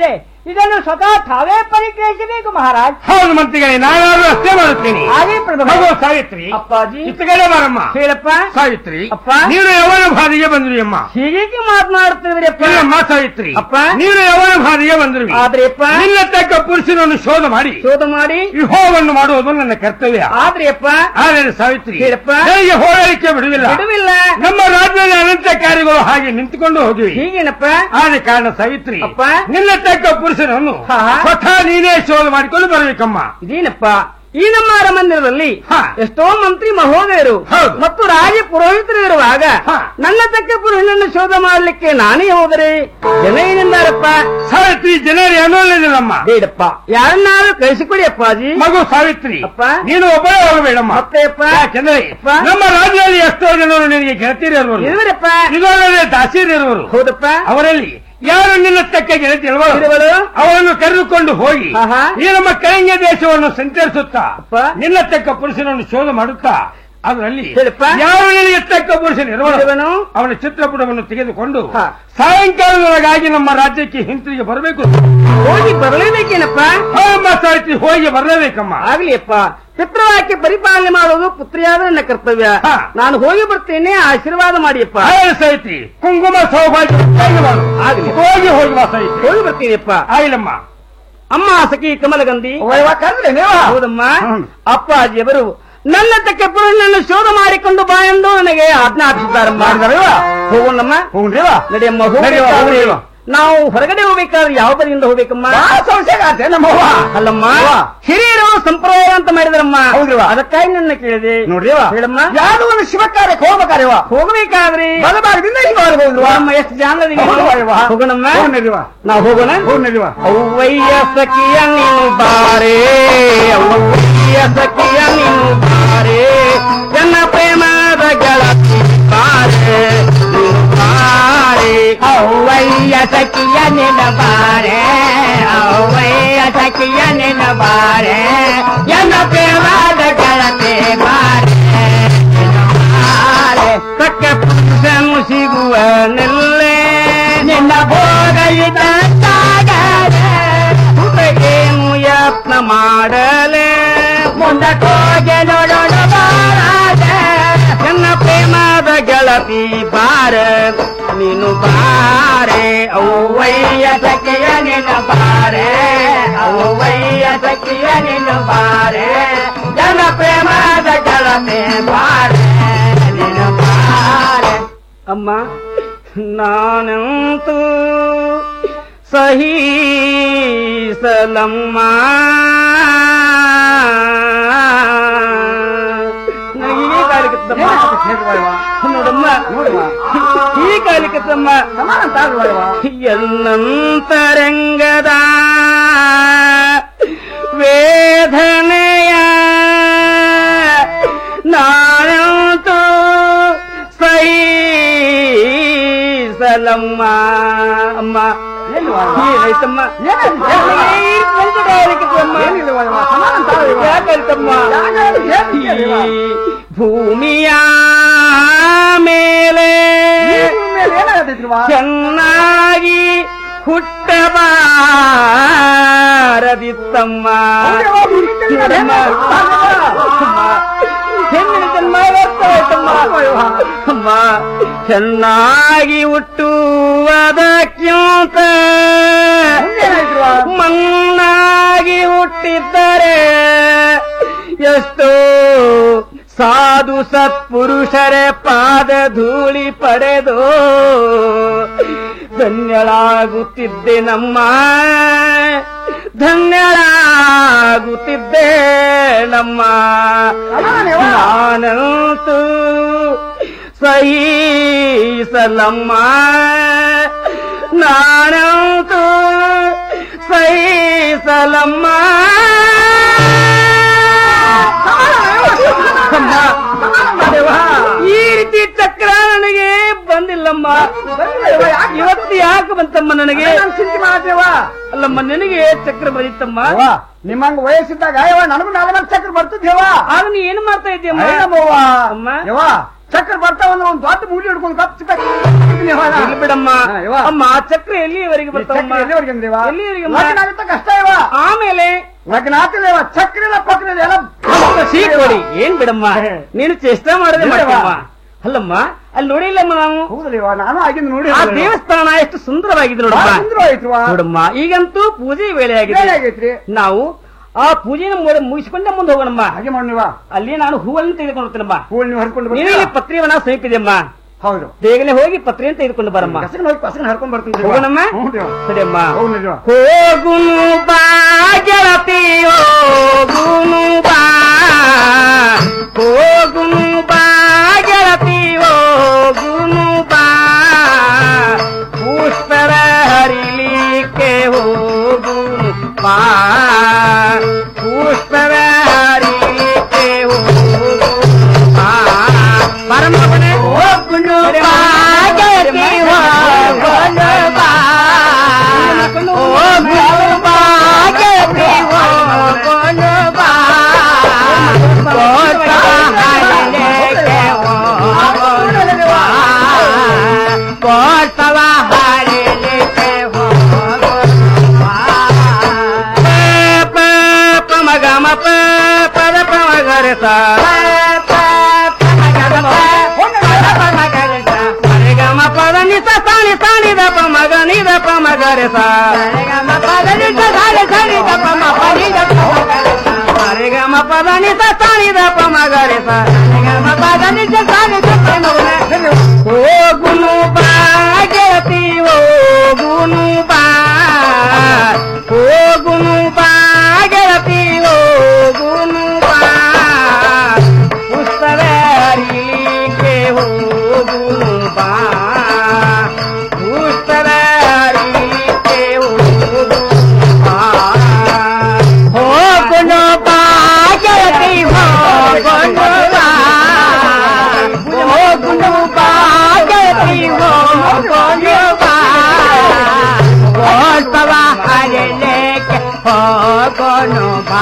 ಇದನ್ನು ಸ್ವತಃ ತಾವೇ ಪರಿಗ್ರಹಿಸಬೇಕು ಮಹಾರಾಜ್ ಹೌದು ಮಂತ್ರಿಗಳೇ ನಾನಾದ್ರೂ ಅಷ್ಟೇ ಮಾಡುತ್ತೇನೆ ಹಾಗೆ ಪ್ರಭು ಮಗು ಸಾವಿತ್ರಿ ಅಪ್ಪಾಜಿ ಇತ್ತಗಡೆ ಬಾರಮ್ಮ ಹೇಳಪ್ಪ ಸಾವಿತ್ರಿ ಅಪ್ಪ ನೀನು ಯವನ ಬಾದಿಗೆ ಬಂದ್ರಿ ಅಮ್ಮ ಹೀಗೇಕೆ ಮಾತನಾಡುತ್ತಿದ್ರಿ ಅಪ್ಪ ಇಲ್ಲಮ್ಮ ಸಾವಿತ್ರಿ ಅಪ್ಪ ನೀನು ಯವನ ಬಾದಿಗೆ ಬಂದ್ರಿ ಆದ್ರೆ ಅಪ್ಪ ನಿನ್ನ ತಕ್ಕ ಪುರುಷನನ್ನು ಶೋಧ ಮಾಡಿ ಶೋಧ ಮಾಡಿ ವಿಹೋವನ್ನು ಮಾಡುವುದು ನನ್ನ ಕರ್ತವ್ಯ ಆದ್ರೆ ಅಪ್ಪ ಆದರೆ ಸಾವಿತ್ರಿ ಹೇಳಪ್ಪ. ನನಗೆ ಹೋರಾಡಲಿಕ್ಕೆ ಬಿಡುವಿಲ್ಲ ಬಿಡುವಿಲ್ಲ ನಮ್ಮ ರಾಜ್ಯದಲ್ಲಿ ಅನಂತ ಕಾರ್ಯಗಳು ಹಾಗೆ ನಿಂತುಕೊಂಡು ಹೋಗಿವೆ ಹೀಗೇನಪ್ಪ ಆದ ಕಾರಣ ಸಾವಿತ್ರಿ ಅಪ್ಪ. ನಿನ್ನ ತಕ್ಕ ಪುರುಷನನ್ನು ಹಾ. ಸ್ವತಃ ನೀನೇ ಶೋಧ ಮಾಡಿಕೊಂಡು ಬರಬೇಕಮ್ಮ ಇದೇನಪ್ಪ ಈ ನಮ್ಮ ಅರಮಂದಿರದಲ್ಲಿ ಹಾ. ಎಷ್ಟೋ ಮಂತ್ರಿ ಮಹೋದಯರು ಹೌದು. ಮತ್ತು ರಾಜ ಪುರೋಹಿತರು ಇರುವಾಗ ಹಾ. ನನ್ನ ತಕ್ಕ ಪುರುಷನನ್ನು ಶೋಧ ಮಾಡಲಿಕ್ಕೆ ನಾನೇ ಹೋದರೆ ಜನ ಏನೆಂದಾರಪ್ಪ ಸಾವಿತ್ರಿ ಜನರು ಏನೋಲ್ಲಮ್ಮ ಬೇಡಪ್ಪ ಯಾರನ್ನಾದ್ರೂ ಕಳಿಸಿಕೊಡಿ ಅಪ್ಪಾಜಿ ಮಗು ಸಾವಿತ್ರಿ ಅಪ್ಪ. ನೀನು ಒಬ್ಬರೇ ಹೋಗಬೇಡಮ್ಮ ಮತ್ತೆ ಅಪ್ಪ ಯಾಕೆಂದ್ರೆ ಅಪ್ಪ. ನಮ್ಮ ರಾಜ್ಯದಲ್ಲಿ ಎಷ್ಟೋ ಜನರು ನಿನಗೆ ಗೆಳತಿಯರು ಇರುವರಪ್ಪ ಇದಲ್ಲದೆ ದಾಸಿಯರಿರುವರು ಹೌದಪ್ಪ ಅವರಲ್ಲಿ ಯಾರು ನಿನ್ನ ತಕ್ಕ ಗೆಳತಿ ಇರುವರು? ಅವರನ್ನು ಕರೆದುಕೊಂಡು ಹೋಗಿ ಆಹಾ. ಈ ನಮ್ಮ ಕಳಿಂಗ ದೇಶವನ್ನು ಸಂಚರಿಸುತ್ತಾ ಅಪ್ಪ. ನಿನ್ನ ತಕ್ಕ ಪುರುಷನನ್ನು ಶೋಧ ಮಾಡುತ್ತಾ ಅದರಲ್ಲಿ ಹೇಳಪ್ಪ. ಯಾರು ನಿನಗೆ ತಕ್ಕ ಪುರುಷನ ಇರುವನು? ಇರುವನು ಅವನ ಚಿತ್ರಪಟವನ್ನು ತೆಗೆದುಕೊಂಡು ಹಾ. ಸಾಯಂಕಾಲದೊಳಗಾಗಿ ನಮ್ಮ ರಾಜ್ಯಕ್ಕೆ ಹಿಂತಿರುಗಿ ಬರಬೇಕು ಹೋಗಿ ಬರಲೇಬೇಕೇನಪ್ಪ ಹೋಗಮ್ಮ ಸಾಹಿತ್ಯ ಹೋಗಿ ಬರಲೇಬೇಕಮ್ಮ ಆಗ್ಲಿ ಅಪ್ಪ ಪಿತೃವಾಕ್ಯ ಪರಿಪಾಲನೆ ಮಾಡೋದು ಪುತ್ರಿಯಾದ ನನ್ನ ಕರ್ತವ್ಯ ಹಾ. ನಾನು ಹೋಗಿ ಬರ್ತೇನೆ ಆಶೀರ್ವಾದ ಮಾಡಿಯಪ್ಪ ಆಯ್ತು ಸಾಹಿತ್ರಿ ಕುಂಕುಮ ಸೌಭಾಗ್ಯ ಹೋಗಿ ಮಾಡು. ಆಗ್ಲಿ. ಹೋಗಿ ಹೋಗಿ ಬಾ ಸಾಹಿತ್ರಿ ಹೋಗಿ ಬರ್ತೀನಿಪ್ಪ ಆಗಿಲ್ಲಮ್ಮ ಅಮ್ಮ ಸಖಿ ಕಮಲಗಂಧಿ ಕರ್ದ್ರೆ ಹೌದಮ್ಮ ಹ್ಮ್. ಅಪ್ಪಾಜಿಯವರು ನನ್ನ ತಕ್ಕ ಪುರುಷನನ್ನು ಶೋಧ ಮಾಡಿಕೊಂಡು ಬಾ ಎಂದು ನನಗೆ ಆಜ್ಞಾಪಿಸಿದ್ದಾರಮ್ಮ ಮಾಡಿದಾರಲ್ವಾ? ಹೋಗೋಣಮ್ಮ ಹೋಗ್ರಿವಾ ನಡಿಯಮ್ಮ ನಡಿಯವ್ವ, ಹೋಗ್ಬೇಕಾದ್ರೆ ಹೋಗ್ರಿವಾ. ನಾವು ಹೊರಗಡೆ ಹೋಗ್ಬೇಕಾದ್ರೆ ಯಾವ ಬದಿಯಿಂದ ಹೋಗ್ಬೇಕಮ್ಮ ಸಂಶಯ ನಮ್ಮವ್ವ ಅಲ್ಲಮ್ಮ ಅವ್ವ. ಹಿರಿಯರು ಸಂಪ್ರದಾಯ ಅಂತ ಮಾಡಿದ್ರಮ್ಮ ಹೌದ್ರವ್ವ. ಅದಕ್ಕಾಗಿ ನನ್ನ ಕೇಳಿದೆ ನೋಡ್ರಿವ ಹೇಳಮ್ಮ ಯಾವ್ದು ಒಂದು ಶಿವ ಕಾರ್ಯಕ್ಕೆ ಹೋಗ್ಬೇಕಾರಿವ ಹೋಗ್ಬೇಕಾದ್ರಿ ಬಲಭಾಗದಿಂದ ಇಲ್ಲಿ ಹೋಗ್ಬೋದ್ರವ್ವ. ನಮ್ಮ ಎಷ್ಟು ಜಾಣದಿ ಹೌದವ್ವ. ಹೋಗೋಣಮ್ಮ ಹೋಗ್ ನಡಿವ. ನಾವು ಹೋಗೋಣ ಹೋಗ್ ನಡಿವ. ಅವ್ವಯ್ಯ ಸಖಿಯ ನೀನು ಬಾರೆ ಅವ್ವಯ್ಯ ಸಖಿಯ ನೀನು ಬಾರೆ ನನ್ನ ಪ್ರೇಮದ ಗೆಳತಿ ಬಾರೆ ನೀನು ಬಾರೆ ಅವ್ವಯ್ಯ ಸಖಿಯ ನಿನ್ನ ಬಾರೆ ಅವ್ವಯ್ಯ ಸಖಿಯ ನಿನ್ನ ಬಾರೆ ನನ್ನ ಪ್ರೇಮದ ಗೆಳತಿ ಬಾರೆ ಬಾರೆ ತಕ್ಕ ಪುರುಷನು ಸಿಗುವ ನಿಲ್ಲೇ ನಿನ್ನ ಭೋಗ ಏನು ಯತ್ನ ಮಾಡಲೆ ಮುಂದಕ್ಕೋಗೆ ನೋಡೋಣ ಬಾರದೆ ನನ್ನ ಪ್ರೇಮದ ಗೆಳತಿ ಬಾರ ನೀನು ಬಾರೆ ಅವ್ವಯ್ಯ ಸಖಿಯ ನಿನ್ನ ಬಾರೆ ಅವ್ವಯ್ಯ ಸಖಿಯ ನಿನ್ನ ಬಾರೆ ನನ್ನ ಪ್ರೇಮದ ಗೆಳತಿ ಬಾರೆ ನೀನು ಬಾರೆ ಅಮ್ಮ ನಾನಂತೂ ಸಹೀಸಲಮ್ಮ ನನಗೆ ಕಾಲಿಕತ್ತಮ್ಮ ನೋಡಮ್ಮ ಈ ಕಾಲಿಕತ್ತಮ್ಮ ಎನ್ನಂತರಂಗದ ವೇದನೆಯ ನಾನಂತೂ ಸಲಮ್ಮ ಅಮ್ಮ ಏನಾಯ್ತಮ್ಮ ಯಾಕಾಯ್ತಮ್ಮ ಭೂಮಿಯ ಮೇಲೆ ಚೆನ್ನಾಗಿ ಹುಟ್ಟಬಾರದಿತ್ತಮ್ಮ ನೋಡಮ್ಮ. ಅಮ್ಮ, ಹೆಣ್ಣಿನ ಜನ್ಮ ವ್ಯರ್ಥವಾಯ್ತಮ್ಮ ಅಮ್ಮ ಚೆನ್ನಾಗಿ ಹುಟ್ಟುವುದಕ್ಕಿಂತ ಮಣ್ಣಾಗಿ ಹುಟ್ಟಿದ್ದರೆ ಎಷ್ಟೋ ಸಾಧು ಸತ್ಪುರುಷರ ಪಾದ ಧೂಳಿ ಪಡೆದು ಧನ್ಯಳಾಗುತ್ತಿದ್ದೆ ನಮ್ಮ ಧನ್ಯಳಾಗುತ್ತಿದ್ದೆ ನಮ್ಮ ನಾನಂತೂ ಸಹೀಸಲಮ್ಮ ನಾನಂತೂ ಸಹೀಸಲಮ್ಮ ಈ ರೀತಿ ಚಕ್ರ ನನಗೆ ಬಂದಿಲ್ಲಮ್ಮ ಇವತ್ತು ಯಾಕೆ ಬಂತಮ್ಮ ನನಗೆ ಅಲ್ಲಮ್ಮ ನನಗೆ ಚಕ್ರ ಬಂದಿತ್ತಮ್ಮ ನಿಮ್ಮಂಗ ವಯಸ್ಸಿದ್ದಾಗ ಯವ್ವ ನನಗೂ ನಾಲ್ಕು ಚಕ್ರ ಬರ್ತಿದ್ದೇವ ಆಗ ನೀ ಏನು ಮಾಡ್ತಾ ಇದ್ದೀಯಮ್ಮ ಅಯ್ಯಮ್ಮವ್ವ. ಅಮ್ಮ ಯವ್ವ ಚಕ್ರ ಬರ್ತಾವ ಅಂದ್ರೆ ಒಂದು ದೊಡ್ಡ ಮೂಡಿ ಹಿಡ್ಕೊಂಡು ಕಪ್ ಇಲ್ಲಿ ಬಿಡಮ್ಮ ಅಮ್ಮ ಚಕ್ರ ಎಲ್ಲಿಯವರೆಗೆ ಬರ್ತಾವಮ್ಮ ಎಲ್ಲಿವರೆಗೆ ಅಂದೇವ ಎಲ್ಲಿವರೆಗೆ ಲಗ್ನ ಆಗುತ್ತೆ ಕಷ್ಟ ಇವ ಆಮೇಲೆ ಲಗ್ನ ಆಗ್ತದೇವ ಚಕ್ರಿಲ್ಲ ಪಕ್ರಿಲ್ಲ ಎಲ್ಲ ಸೀಕೊಡಿ ಏನ್ ಬಿಡಮ್ಮ ನೀನು ಚೇಷ್ಟೆ ಮಾಡದೆ ಇಲ್ಲವ್ವ. ಮಾಡ್ತೀಯಮ್ಮ ಅಲ್ಲಮ್ಮ ಅಲ್ಲಿ ನೋಡಿಲ್ಲಮ್ಮ ನಾವು ಹೌದಲ್ವ ನಾನು ಆಗಿಂದ ನೋಡಿ ಆ ದೇವಸ್ಥಾನ ಎಷ್ಟು ಸುಂದರವಾಗಿದೆ ನೋಡಮ್ಮ ಬಹಳ ಸುಂದರವಾಯ್ತುವ. ನೋಡಮ್ಮ ಈಗಂತೂ ಪೂಜೆ ವೇಳೆ ವೇಳೆ ಆಗಿದೆ ಆಗೈತ್ರಿ. ನಾವು ಆ ಪೂಜೆನ ಮುಗ- ಮುಗಿಸ್ಕೊಂಡೆ ಮುಂದೆ ಹೋಗೋಣಮ್ಮ ಹಾಗೆ ಮಾಡಿವ ಅಲ್ಲಿ ನಾನು ಹೂವನ್ನು ತೆಗೆದುಕೊಂಡು ಹೋಗ್ತೇನಮ್ಮ ಹೂವು ನೀವು ಹರ್ಕೊಂಡು ನೀನು ಬರ್ತೀರಾ? ಇಲ್ಲಿ ಪತ್ರಿಯವನ್ನ ಸಮೀಪಿದೆಯಮ್ಮ ಹೌದು ಬೇಗನೆ ಹೋಗಿ ಪತ್ರಿಯನ್ನು ತೆಗೆದುಕೊಂಡು ಬರಮ್ಮ ಕಸನ ಹೋಗಿ ಕಸನ ಹರ್ಕೊಂಡ್ ಬರ್ತೀನಿ ಹೋಗೋಣಮ್ಮ ಹ್ಞೂ ದೇವ. ಸರಿಯಮ್ಮ ಹೌದು ನಿಜ. ಹೋಗುನು ಬಾ ಗೆಳತಿ ಹೋಗುನು ಬಾ ಹೋಗುನು ಬಾ ಗೆಳತಿ ಹೋಗುನು ಬಾ ಪುಷ್ಪರ ಹರಿಲಿಕ್ಕೆ ಹೋಗುನು ಬಾ ಪುಷ್ಪರ ಹರಿಲಿಕ್ಕೆ ಹೋಗುನು ಬಾ ಪರಮಪನೆ ಹೋಗುನು ಬಾ ಗೆಳತಿ ಹೋಗುನು ಬಾ ಹೋಗುನು ಬಾ ಗೆಳತಿ ಹೋಗುನು ಬಾ ಪುಷ್ಪರ ಹರಿಲಿಕ್ಕೆ ಹೋಗುನು ಬಾ ಪುಷ್ಪರ ಹರಿಲಿಕ್ಕೆ ಹೋಗುನು ಪ ಪ ಮ ಗ ಮ ಪ ಪದ ಪ ಮ ಗ ರೆ ಸ ರೆ ಗ ಮ ಪದ ನಿ ಸ ಸ ನಿ ಸ ನಿ ದ ಪ ಮ ಗ ನಿ ದ ಪ ಮ ಗ ರೆ ಸ ರೆ ಗ ಮ ಪದ ನಿ ಸ ಸ ನಿ ಸ ನಿ ದ ಪ ಮ ಪ ನಿ ದ ಪ ಮ ಗ ರೆ ಸ ರೆ ಗ ಮ ಪದ ನಿ ಸ ಸ ನಿ ದ ಪ ಮ ಗ ರೆ ಸ ರೆ ಗ ಮ ಪದ ನಿ ಸ ಸ ನಿ ದ ಪ ಮ ಗ ರೆ ಸ ಹೋಗುನು ಬಾ ಗೆಳತಿ ಹೋಗುನು ಬಾ ಹೋಗುನು ಬಾ ಗೆಳತಿ ಹೋಗುನು ಬಾ ಪುಸ್ತಕ ಹರಿಲಿಕ್ಕೆ ಹೋಗುನು ಬಾ ಪುಸ್ತಕ ಹರಿಲಿಕ್ಕೆ ಹೋಗುನು ಬಾ ಹೋಗುನು ಬಾ ಗೆಳತಿ ಹೋಗುನು ಬಾ ಹೋಗುನು ಬಾ ಗೆಳತಿ ಹೋಗುನು ಬಾ ಪುಸ್ತಕ ಹರಿಲಿಕ್ಕೆ ಹೋಗುನು ಬಾ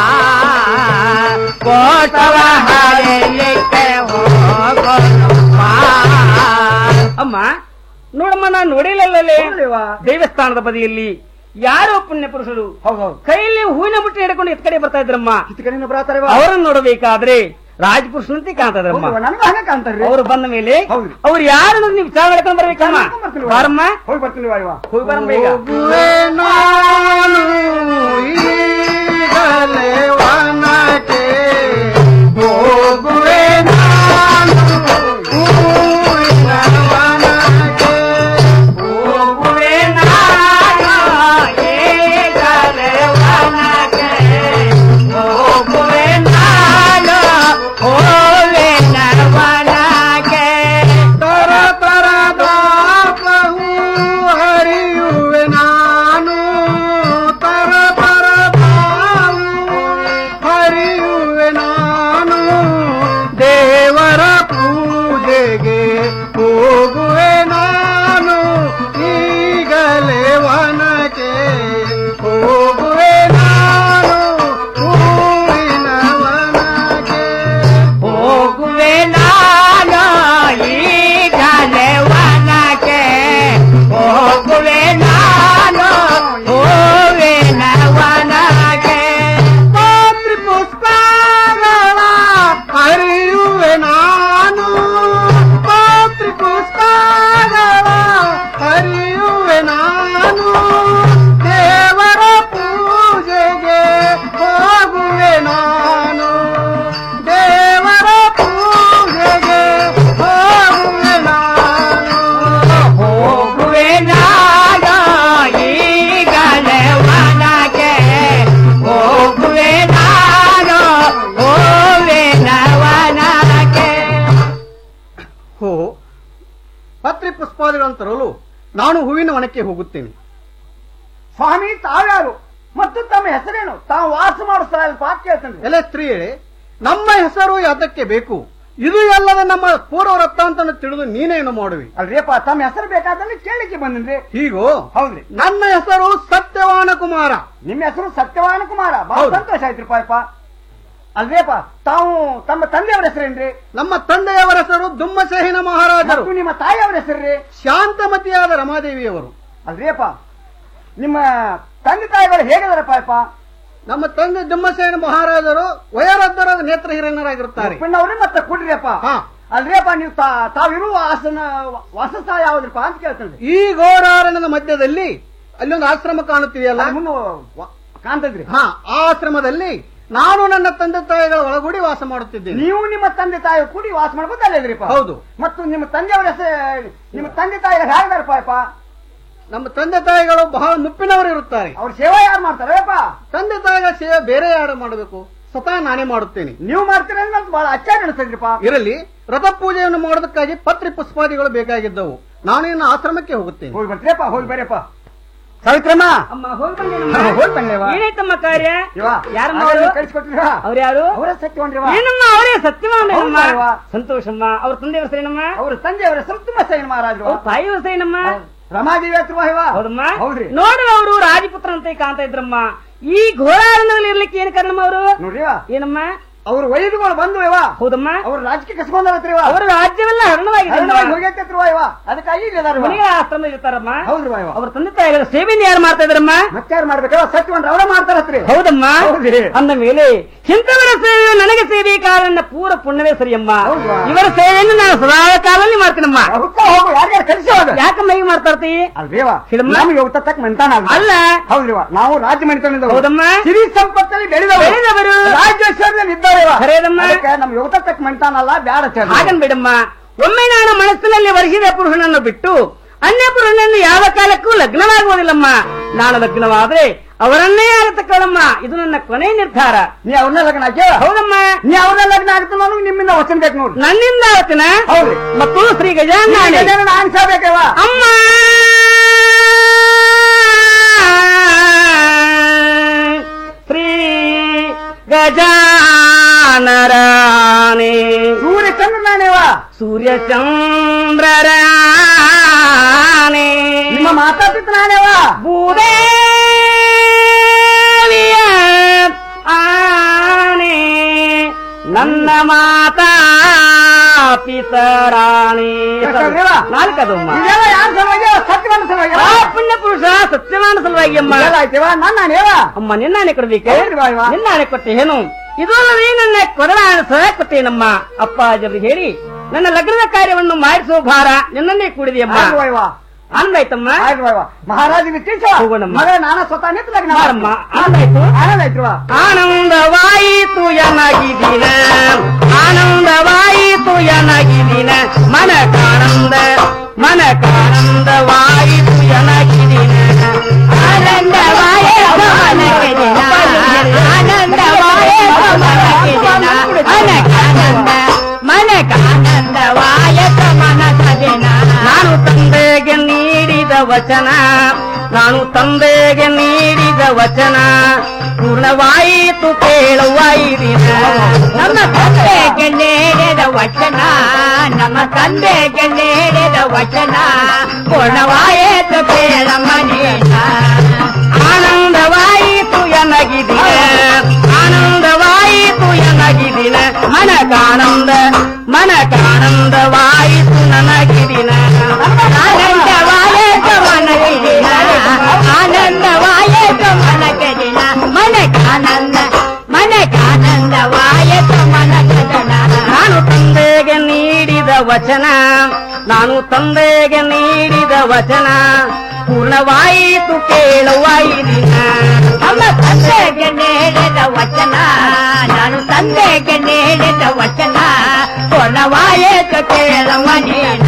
ಪುಸ್ತಕ ಹರಿಲಿಕ್ಕೆ ಹೋಗುನು ಬಾ ಅಮ್ಮ ನೋಡಮ್ಮ ನಾನು ನೋಡಿಲ್ಲಲ್ಲೇ ದೇವಸ್ಥಾನದ ಬದಿಯಲ್ಲಿ ಯಾರೋ ಪುಣ್ಯ ಪುರುಷರು ಕೈಯಲ್ಲಿ ಹೂವಿನ ಬುಟ್ಟಿ ಹಿಡ್ಕೊಂಡು ಎತ್ ಕಡೆ ಬರ್ತಾ ಇದ್ರಮ್ಮ ಅವರನ್ನು ನೋಡಬೇಕಾದ್ರೆ ರಾಜಪುರುಷನಂತೆ ಕಾಣ್ತಾ ಇದ್ರಮ್ಮ ನನಗೆ ಹಂಗೆ ಕಾಣ್ತಾರ್ರಿ ಅವರು ಬಂದ ಮೇಲೆ ಅವ್ರು ಯಾರು ಅನ್ನೋದು ನೀವು ವಿಚಾರ ಮಾಡ್ಕೊಂಡು ಬರ್ಬೇಕಮ್ಮ ಬಾರಮ್ಮ ಹೋಗಿ ಬರ್ತೀನಿ ವಾ ಇವ ಹೋಗಿ ಬರಮ್ಮ ಬೇಗ ಹೋಗುವೆ ನಾನು ಹೂವಿನ ವನಕ್ಕೆ. ಹೋಗುವೆ ನಾನು ಈಗಲೇ ವನಕ್ಕೆ. ಹೋಗುವೆ ನಾನು ಹೂವಿನ ವನಕ್ಕೆ. ತರ ತರದ ಹೂ ಹರಿಯುವೆ ನಾನು ತರ ತರದ ಹೂ ಹರಿಯುವೆ ನಾನು ದೇವರ ಪೂಜೆಗೆ ಹೋಗುವೆ ನಾನು ಈಗಲೇ ವನಕ್ಕೆ ಹೋಗುವೆ ನಾನು ಹೂವಿನ ವನಕ್ಕೆ ಹೋಗುವೆ ನಾನು ಈಗಲೇ ವನಕ್ಕೆ ಹೋಗುವೆ ನಾನು ಹೂವಿನ ವನಕ್ಕೆ ಪಾತ್ರಿ ಪುಷ್ಪಗಳ ಹರಿಯುವೆ ನಾನು ಪಾತ್ರಿ ಪುಷ್ಪಗಳ ಹರಿಯುವೆ ನಾನು ದೇವರ ಪೂಜೆಗೆ ಹೋಗುವೆ ನಾನು ದೇವರ ಪೂಜೆಗೆ ಹೋಗುವೆ ನಾನು ಹೋಗುವೆ ನಾನು ಈಗಲೇ ವನಕ್ಕೆ ಹೋಗುವೆ ನಾನು ಹೂವಿನ ವನಕ್ಕೆ ಹೋ ಪತ್ರಿ ಪುಷ್ಪಾದಿಗಳನ್ನು ತರಲು ನಾನು ಹೂವಿನ ವನಕ್ಕೆ ಹೋಗುತ್ತೇನೆ ಸ್ವಾಮಿ ತಾವ್ಯಾರು ಮತ್ತು ತಮ್ಮ ಹೆಸರೇನು ತಾವು ವಾಸ ಮಾಡೋ ಸ್ಥಳ ಪಾತ್ ಕೇಳ್ತೇನೆ ಎಲ್ಲ ಸ್ತ್ರೀಯರೇ ನಮ್ಮ ಹೆಸರು ಯಾತಕ್ಕೆ ಬೇಕು ಇದು ಎಲ್ಲದ ನಮ್ಮ ಪೂರ್ವ ವೃತ್ತಾಂತನ ತಿಳಿದು ನೀನೇನು ಮಾಡುವಿ ಅಲ್ರಿಯಪ್ಪ ತಮ್ಮ ಹೆಸರು ಬೇಕಾದ್ರೆ ಕೇಳಿಕೆ ಬಂದ್ರಿ ಹೀಗೋ ಹೌದ್ರಿ ನನ್ನ ಹೆಸರು ಸತ್ಯವಾನ ಕುಮಾರ ನಿಮ್ಮ ಹೆಸರು ಸತ್ಯವಾನ ಕುಮಾರ ಬಹಳ ಸಂತೋಷ ಆಯ್ತು ಪಾಯಪ್ಪ ಅಲ್ವೇಪ ತಾವು ತಮ್ಮ ತಂದೆಯವರ ಹೆಸರೇನ್ರಿ ನಮ್ಮ ತಂದೆಯವರ ಹೆಸರು ದುಮ್ಮಸೇಹಿನ ಮಹಾರಾಜರು ಮತ್ತು ನಿಮ್ಮ ತಾಯಿಯವರ ಹೆಸರ್ರಿ ಶಾಂತಮತಿಯಾದ ರಮಾದೇವಿಯವರು ಅಲ್ವೇಪ ನಿಮ್ಮ ತಂದೆ ತಾಯಿಗಳು ಹೇಗಿದಾರಪ್ಪ ಅಪ್ಪ ನಮ್ಮ ತಂದೆ ದುಮ್ಮಸೇನ ಮಹಾರಾಜರು ವಯೋವೃದ್ಧರಾದ ನೇತ್ರ ಹಿರಿಯರಾಗಿರುತ್ತಾರೆ ಅವ್ರಿ ಮತ್ತೆ ಕುಡ್ರಿಯಪ್ಪ ಅಲ್ವೇಪ ನೀವು ತಾ- ತಾವಿರುವ ಆಸನ ವಾಸಸ್ಥಳ ಯಾವ್ದ್ರಪ್ಪ ಅಂತ ಕೇಳ್ತೇನೆ ಈ ಘೋರಾರಣ್ಯದ ಮಧ್ಯದಲ್ಲಿ ಅಲ್ಲೊಂದು ಆಶ್ರಮ ಕಾಣುತ್ತಿದೆಯಲ್ಲ ಕಾಣ್ತದ್ರಿ ಹಾ ಆ ಆಶ್ರಮದಲ್ಲಿ ನಾನು ನನ್ನ ತಂದೆ ತಾಯಿಗಳ ಒಳಗೂಡಿ ವಾಸ ಮಾಡುತ್ತಿದ್ದೇನೆ ನೀವು ನಿಮ್ಮ ತಂದೆ ತಾಯಿ ಕೂಡಿ ವಾಸ ಮಾಡ್ಬೋದು ಅಲ್ಲಿದ್ರಿಪ್ಪ ಹೌದು. ಮತ್ತು ನಿಮ್ಮ ತಂದೆಯವರ ಹೆಸರು ನಿಮ್ಮ ತಂದೆ ತಾಯಿ ಹೇಗಿದಾರಪ್ಪ ಅಪ್ಪ ನಮ್ಮ ತಂದೆ ತಾಯಿಗಳು ಬಹಳ ಮುಪ್ಪಿನವರು ಇರುತ್ತಾರೆ ಅವ್ರ ಸೇವೆ ಯಾರು ಮಾಡ್ತಾರಪ್ಪ ತಂದೆ ತಾಯಿಗಳ ಸೇವೆ ಬೇರೆ ಯಾರು ಮಾಡಬೇಕು ಸ್ವತಃ ನಾನೇ ಮಾಡುತ್ತೇನೆ ನೀವು ಮಾಡ್ತೀರ ಅಂದ್ರೆ ನಮ್ಗೆ ಬಹಳ ಅಚ್ಚಾರ ಅನಿಸ್ತದ್ರಿಪ್ಪ ಇರಲಿ ರಥ ಪೂಜೆಯನ್ನು ಮಾಡೋದಕ್ಕಾಗಿ ಪತ್ರಿ ಪುಷ್ಪಾದಿಗಳು ಬೇಕಾಗಿದ್ದವು ನಾನು ಇನ್ನು ಆಶ್ರಮಕ್ಕೆ ಹೋಗುತ್ತೇನೆ ಹೋಗಿ ಬರ್ತೀರಪ್ಪ ಹೋಗಿ ಬರ್ರಿಯಪ್ಪ ಸಾವಿತ್ರಮ್ಮ ಅಮ್ಮ ಹೋಗಿ ಹೋಗಿ ಬಂದೇವ ಏನೈತಮ್ಮ ಕಾರ್ಯ ಯಾರಮ್ಮ ಕಳಿಸ್ಕೊಟ್ಟಿರ ಅವ್ರು ಯಾರು ಅವರ ಸತ್ಯವಂಡ್ರಿವ ಏನಮ್ಮ ಅವರೇ ಸತ್ಯವಾನಮ್ಮ ಹೌದು ಮಾರ್ರೆ. ಸಂತೋಷಮ್ಮ ಅವ್ರ ತಂದೆ ಹೆಸರು ಏನಮ್ಮ ಅವ್ರ ತಂದೆಯವರ ಹೆಸರು ತುಂಬಾ ಸೈನ್ ಮಹಾರಾಜರು ಅವ್ರ ತಾಯಿ ಹೆಸರು ಏನಮ್ಮ ರಮಾದೇವಿ ಹತ್ರ ಇವ ಹೌದಮ್ಮ ಹೌದ್ರಿ ನೋಡು ಅವರು ರಾಜಪುತ್ರ ಅಂತ ಕಾಣ್ತಾ ಇದ್ರಮ್ಮ ಈ ಘೋರಾರಣದಲ್ಲಿ ಇರ್ಲಿಕ್ಕೆ ಏನ್ ಕಾರಣಮ್ಮ ಅವರು ನೋಡ್ರಿವ ಏನಮ್ಮ ಅವ್ರ ವೈದ್ಯಗಳು ಬಂದು ಇವ ಹೌದಮ್ಮ ಅವ್ರ ರಾಜಕೀಯ ಕಸ್ಕೊಂಡಾರತ್ರಿ ಇವ ಅವರ ರಾಜ್ಯವೆಲ್ಲ ಹರಣವಾಗಿದೆ ಹೋಗೈತಿರುವ ಇವ ಅದಕ್ಕಾಗಿ ಇಲ್ಲಿ ಅದಾರ ಇವ. ಮನೆಯ ಆಶ್ರಮ ಇರ್ತಾರಮ್ಮ ಹೌದ್ರಿ ಇವ ಅವ್ರ ತಂದೆ ತಾಯಿಗಳ ಸೇವೆಯನ್ನು ಯಾರು ಮಾಡ್ತಾ ಇದ್ರಮ್ಮ ಮತ್ತಾರು ಮಾಡ್ಬೇಕವ ಸತ್ಯವಂದ್ರ ಅವರ ಮಾಡ್ತಾರತ್ರಿ ಹೌದಮ್ಮ ಹೌದ್ರಿ. ಅಂದ ಮೇಲೆ ಇಂಥವರ ಸೇವೆಯು ನನಗೆ ಸೇವೆ ಕಾಲ ಪೂರ ಪುಣ್ಯವೇ ಸರಿಯಮ್ಮ ಹೌದಾ? ಇವರ ಸೇವೆಯನ್ನು ನಾನು ಸದಾ ಕಾಲಲ್ಲಿ ಮಾಡ್ತೀನಮ್ಮ ಹುಕ್ಕ ಹೋಗು ಯಾರ್ಯಾರು ಕಳಿಸಿ ಹೋಗ ಯಾಕಮ್ಮ ಹೀಗೆ ಮಾಡ್ತಾರ್ತಿ ಅಲ್ವೇವ ಹಿಡಮ್ಮ. ನಮ್ಗೆ ಹೋಗ್ತಕ್ಕ ಮಂತಾನ ಅಲ್ಲ ಹೌದ್ರಿವ ನಾವು ರಾಜ್ಯ ಮನೆತನದಿಂದ ಹೌದಮ್ಮ. ಸಿರಿ ಸಂಪತ್ತಲ್ಲಿ ಬೆಳೆದವರು ಬೆಳೆದವರು. ರಾಜ್ಯೋತ್ಸವದಲ್ಲಿ ಇದ್ದಾರೆವ ಖರೇದಮ್ಮ. ಅದಕ್ಕೆ ನಮ್ಗೆ ಹೋಗ್ತಕ್ಕ ಮಂತಾನಲ್ಲ ಬ್ಯಾಡ ಚೇಳ. ಹಾಗನ್ ಬಿಡಮ್ಮ ಒಮ್ಮೆ ನಾನು ಮನಸ್ಸಿನಲ್ಲಿ ವರ್ಷಿದ ಪುರುಷನನ್ನು ಬಿಟ್ಟು ಅನ್ಯ ಪುರುಷನನ್ನು ಯಾವ ಕಾಲಕ್ಕೂ ಲಗ್ನವಾಗುವುದಿಲ್ಲಮ್ಮ ನಾನು ಲಗ್ನವಾದ್ರೆ ಅವರನ್ನೇ ಆಗತಕ್ಕಳಮ್ಮ ಇದು ನನ್ನ ಕೊನೆ ನಿರ್ಧಾರ ನೀ ಅವ್ರನ್ನ ಲಗ್ನ ಹಾಕ್ಯ ಹೌದಮ್ಮ ನೀ ಅವ್ರನ್ನ ಲಗ್ನ ಆಗ್ತಾನ ಅನ್ನೋದು ನಿಮ್ಮಿಂದ ವಚನ ಬೇಕು ನೋಡ್ರಿ ನನ್ನಿಂದ ಆವತ್ತಿನ ಹೌದ್ರಿ. ಮತ್ತು ಶ್ರೀ ಗಜಾನ ಅನ್ಸಬೇಕವ ಅಮ್ಮ ಶ್ರೀ ಗಜಾನರಾಣಿ ಸೂರ್ಯ ಚಂದ್ರನಾನೇವ ಸೂರ್ಯ ಚಂದ್ರರಾಣಿ ನಿಮ್ಮ ಮಾತಾಪಿತನಾನೇವ ಭೂದೇವಿಯ ಆನೆ ನನ್ನ ಮಾತಾ ಪಿತರಾಣಿ ಎಷ್ಟಾಗ್ಯವ? ನಾಲ್ಕದಮ್ಮ ಇದೆಲ್ಲ ಯಾರ ಸಲುವಾಗಿ ಸತ್ಯವಾನ ಸಲುವಾಗಿ ಆ ಪುಣ್ಯ ಪುರುಷ ಸತ್ಯವಾನ ಸಲುವಾಗಿ ಅಮ್ಮ ಇದೆಲ್ಲ ಆಯ್ತೇವ ನನ್ನ ನೇವ ಅಮ್ಮ ನಿನ್ನಾಣೆ ಕೊಡ್ಬೇಕೆ ಹೌದ್ರಿ ಬಾ ಇವ. ನಿನ್ನಾಣೆ ಕೊಟ್ಟೆ ಏನು ಇದು ಅಲ್ಲದೆ ನನ್ನ ಕೊಡಲಾಣ ಸಹ ಕೊಟ್ಟೇನಮ್ಮ ಅಪ್ಪಾಜರಿಗೆ ಹೇಳಿ ನನ್ನ ಲಗ್ನದ ಕಾರ್ಯವನ್ನು ಮಾಡಿಸುವ ಭಾರ ನಿನ್ನನ್ನೇ ಕೂಡಿದೆಯಮ್ಮ ಆಯ್ತು ಇವ. ಅಂದಾಯ್ತಮ್ಮ ಆಯ್ತು ಇವ. ಮಹಾರಾಜನಿಗೆ ತಿಳಿಸ ಹೋಗೋಣಮ್ಮ. ಮಗ ನಾನ ಸ್ವತಃ ನಿಂತು ಲಗ್ನ ಮಾಡಮ್ಮ ಮಾಡಮ್ಮ ಅಂದಾಯ್ತು ಆನಂದಾಯ್ತು ಆನಂದವಾಯಿತು ಎನಗಿದಿನ ಆನಂದವಾಯಿತು ಎನಗಿದಿನ ಮನಕಾನಂದ ಮನಕಾನಂದವಾಯಿತು ಎನಗಿದಿನ ಆನಂದವಾಯಿತು ಮನಗಿದಿನ ಆನಂದವಾಯಿತು ಮನಗಿದಿನ ಮನಕಾನಂದ ಮನಕಾನಂದವಾಯಿತು ಮನಕದಿನ ನಾನು ತಂದೆಗೆ ನೀಡಿದ ವಚನ ನಾನು ತಂದೆಗೆ ನೀಡಿದ ವಚನ ಪೂರ್ಣವಾಯಿತು ಕೇಳುವ ಈ ದಿನ ನಮ್ಮ ತಂದೆಗೆ ನೀಡಿದ ವಚನ ನಮ್ಮ ತಂದೆಗೆ ನೀಡಿದ ವಚನ ಪೂರ್ಣವಾಯಿತು ಕೇಳಮ್ಮ ನೀನ ಆನಂದವಾಯಿತು ಎನಗಿದಿನ ಆನಂದವಾಯಿತು ಎನಗಿದಿನ ಮನಕಾನಂದ ಮನಕಾನಂದವಾಯಿತು ನನಗಿದಿನ ಆನಂದವಾಯಿತು ಮನಗಿದಿನ ಆನಂದವಾಯಿತು ಮನಗದಿನ ಮನಕಾನಂದ ಮನಕಾನಂದವಾಯಿತು ಮನಗದನ ನಾನು ತಂದೆಗೆ ನೀಡಿದ ವಚನ ನಾನು ತಂದೆಗೆ ನೀಡಿದ ವಚನ ಪೂರ್ಣವಾಯಿತು ಕೇಳುವ ಈ ದಿನ ನಮ್ಮ ತಂದೆಗೆ ನೀಡಿದ ವಚನ ನಾನು ತಂದೆಗೆ ನೀಡಿದ ವಚನ ಪೂರ್ಣವಾಯಿತು ಕೇಳುವ ನೀನ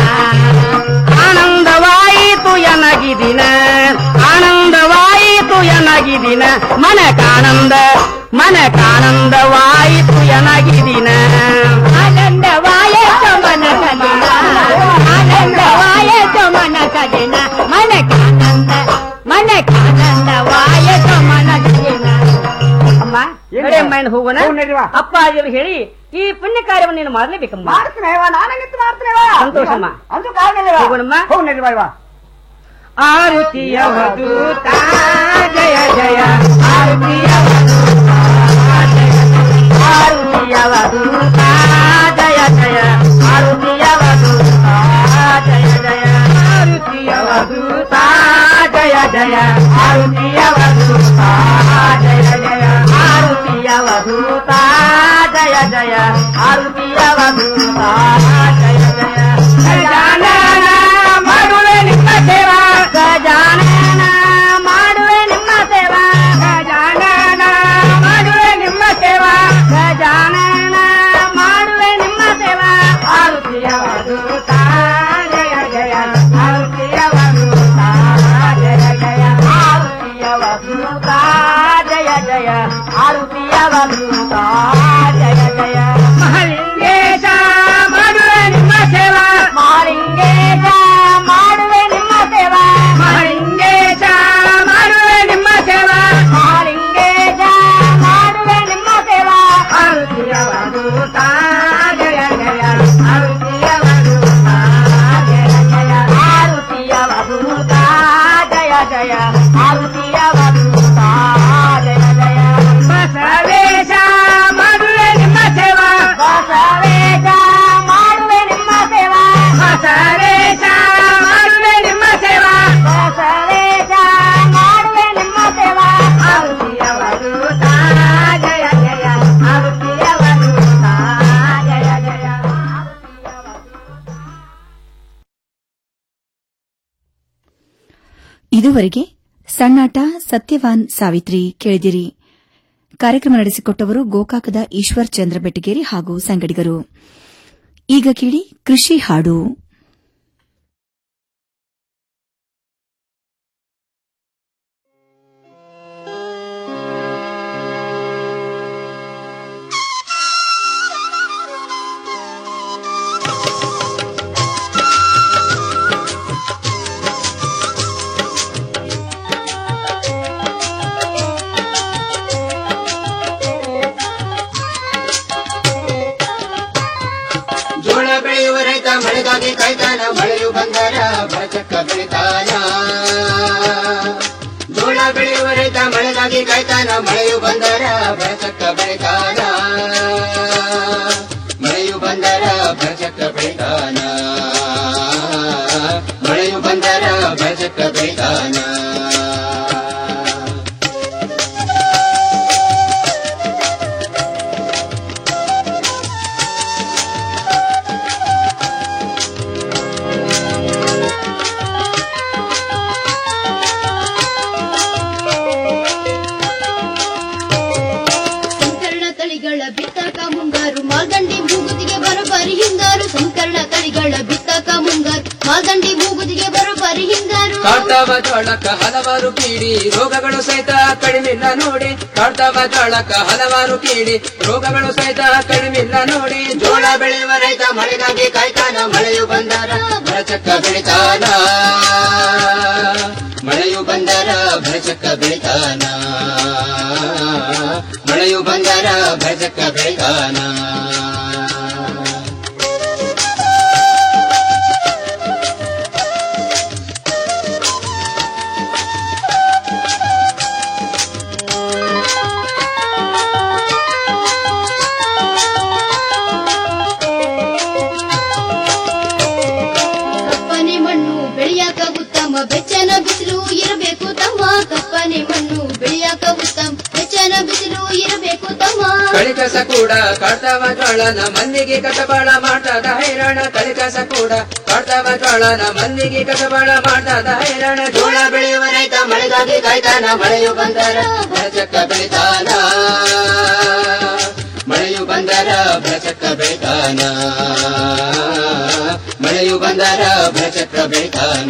ಆನಂದವಾಯಿತು ಎನಗಿದಿನ ಆನಂದವಾಯಿತು ಎನಗಿದಿನ ಮನಕಾನಂದ ಮನಕಾನಂದವಾಯಿತು ಎನಗಿದಿನ ಆನಂದವಾಯಿತು ಮನಕದಿನ ಆನಂದವಾಯಿತು ಮನಕದಿನ ಮನಕಾನಂದ ಮನಕಾನಂದವಾಯಿತು ಮನಕದಿನ ಅಮ್ಮ ನಡಿ ಅಮ್ಮ ಇನ್ನು ಹೋಗೋಣ ಅಪ್ಪ ಅಜ್ಜಿಯರು ಹೇಳಿ ಈ ಪುಣ್ಯ ಕಾರ್ಯವನ್ನು ನೀನು ಮಾಡಲೇಬೇಕಮ್ಮ ಮಾಡ್ತೀನಿ ಇವ ನಾನೇ ನಿಂತು ಮಾಡ್ತೀನಿ ಇವ ಸಂತೋಷಮ್ಮ. ಅಂದು ಕಾರಣ ಹೋಗೋಣಮ್ಮ. ಹೋಗ್ ನಡಿ ಇವ ಆರುತಿಯ ವಧೂತ ಜಯ ಜಯ ಆರುತಿಯ ಆರುತಿಯವಧೂತ ಜಯ ಜಯ ಆರುತಿಯವಧೂತ ಜಯ ಜಯ ಆರುತಿಯವಧೂತ ಜಯ ಜಯ ಆರುತಿಯವಧೂತ ಜಯ ಜಯ ಆರುತಿಯವಧೂತ ಜಯ ಜಯ ಆರುತಿಯವಧೂತ ಜಯ ಜಯ ಗಜಾನನ ಮಾಡುವೆ ನಿಮ್ಮ ಸೇವಾ ಗಜಾನನ ಮಾಡುವೆ ನಿಮ್ಮ ಸೇವಾ ಗಜಾನನ ಮಾಡುವೆ ನಿಮ್ಮ ಸೇವಾ ಗಜಾನನ ಮಾಡುವೆ ನಿಮ್ಮ ಸೇವಾ ಆರುತಿಯವಧೂತ ಜಯ ಜಯ ಆರುತಿಯವಧೂತ ಜಯ ಜಯ ಆರುತಿಯವಧೂತ ಜಯ ಜಯ ಆರುತಿಯವಧೂತ ಜಯ ಜಯ ಮಹಲಿಂಗೇಶ ಮಾಡುವೆ ನಿಮ್ಮ ಸೇವಾ ಮಹಲಿಂಗೇಶ ಮಾಡುವೆ ನಿಮ್ಮ ಸೇವಾ ಮಹಲಿಂಗೇಶ ಮಾಡುವೆ ನಿಮ್ಮ ಸೇವಾ ಮಹಲಿಂಗೇಶ ಮಾಡುವೆ ನಿಮ್ಮ ಸೇವಾ ಆರುತಿಯವಧೂತ ಜಯ ಜಯ ಆರುತಿಯವಧೂತ ಜಯ ಜಯ ಆರುತಿಯವಧೂತ ಜಯ ಜಯ ಆರುತಿಯವಧೂತ ಜಯ ಜಯ ಬಸವೇಶ ಮಾಡುವೆ ನಿಮ್ಮ ಸೇವಾ ಬಸವೇಶ ಮಾಡುವೆ ನಿಮ್ಮ ಸೇವಾ ಬಸವೇಶ ಮಾಡುವೆ ನಿಮ್ಮ ಸೇವಾ ಬಸವೇಶ ಮಾಡುವೆ ನಿಮ್ಮ ಸೇವಾ ಆರುತಿಯವಧೂತ ಜಯ ಜಯ ಆರುತಿಯವಧೂತ ಜಯ ಜಯ ಇದುವರೆಗೆ ಸಣ್ಣಾಟ ಸತ್ಯವಾನ್ ಸಾವಿತ್ರಿ ಕೇಳಿದಿರಿ ಕಾರ್ಯಕ್ರಮ ನಡೆಸಿಕೊಟ್ಟವರು ಗೋಕಾಕದ ಈಶ್ವರ್ ಚಂದ್ರ ಬೆಟ್ಟಗೇರಿ ಹಾಗೂ ಸಂಗಡಿಗರು ಈಗ ಕೇಳಿ ಕೃಷಿ ಹಾಡು ಜೋಳ ಬೆಳೆಯುವ ರೈತ ಮಳೆಗಾಗಿ ಕಾಯ್ತಾನ ಮಳೆಯು ಬಂದರ ಬರಚಕ್ಕ ಬೆಳಿತಾನ ಜೋಳ ಬೆಳೆಯುವ ರೈತ ಮಳೆಗಾಗಿ ಕಾಯ್ತಾನ ಮಳೆಯು ಬಂದರ ಬರಚಕ್ಕ ಬೆಳಿತಾನ ಮಳೆಯು ಬಂದರ ಬರಚಕ್ಕ ಬೆಳಿತಾನ ಮಳೆಯು ಬಂದರ ಬರಚಕ್ಕ ಬೆಳಿತಾನ ಸಂಕರಣ ತಳಿಗಳ ಬಿತ್ತಕ ಮುಂಗಾರು ಮಾಲ್ದಂಡಿ ಭೂಗುದಿಗೆ ಬರೋಬ್ಬರಿ ಹಿಂಗಾರು ಸಂಕರಣ ತಳಿಗಳ ಬಿತ್ತಕ ಮುಂಗಾರು ಮಾಲ್ದಂಡಿ ಭೂಗುದಿಗೆ ಬರೋಬ್ಬರಿ ಹಿಂಗಾರು ಕಾಡ್ತಾವ ಜೋಳಕ್ಕ ಹಲವಾರು ಕೀಡಿ ರೋಗಗಳು ಸಹಿತ ಕಡಿಮಿಲ್ಲ ನೋಡಿ ಕಾಡ್ತಾವ ಜೋಳಕ್ಕ ಹಲವಾರು ಕೀಡಿ ರೋಗಗಳು ಸಹಿತ ಕಡಿಮಿಲ್ಲ ನೋಡಿ ಜೋಳ ಬೆಳೆಯುವ ರೈತ ಮಳೆಗಾಗಿ ಕಾಯ್ತಾನ ಮಳೆಯು ಬಂದರ ಭರಚಕ್ಕ ಬೆಳಿತಾನ ಮಳೆಯು ಬಂದರ ಭರಚಕ್ಕ ಬೆಳಿತಾನ ಮಳೆಯು ಬಂದರ ಭರಚಕ್ಕ ಬೆಳಿತಾನ ಕಪ್ಪನೆ ಮಣ್ಣು ಬೆಳೆಯಾಕ ಉತ್ತಮ ಬೆಚ್ಚನ ಬಿಸಿಲು ಇರಬೇಕು ತಮ್ಮ ಕಪ್ಪನೆ ಮಣ್ಣು ಬೆಳೆಯಾಕ ಉತ್ತಮ ಬೆಚ್ಚನ ಬಿಸಿಲು ಇರಬೇಕು ತಮ್ಮ ಕಳಿಕಸ ಕೂಡ ಕಾಡ್ತಾವ ಜೋಳನ ಮಂದಿಗೆ ಕಸಬಾಳ ಮಾಡ್ತದ ಹೈರಾಣ ಕಳಿಕಸ ಕೂಡ ಕಾಡ್ತಾವ ಜೋಳನ ಮಂದಿಗೆ ಕಸಬಾಳ ಮಾಡ್ತದ ಹೈರಾಣ ಜೋಳ ಬೆಳೆಯುವ ರೈತ ಮಳೆಗಾಗಿ ಕಾಯ್ತಾನ ಮಳೆಯು ಬಂದರ ಭರಚಕ್ಕ ಬೆಳಿತಾನ ಮಳೆಯು ಬಂದರ ಭರಚಕ್ಕ ಬೆಳಿತಾನ ಮಳೆಯು ಬಂದರ ಭರಚಕ್ಕ ಬೆಳಿತಾನ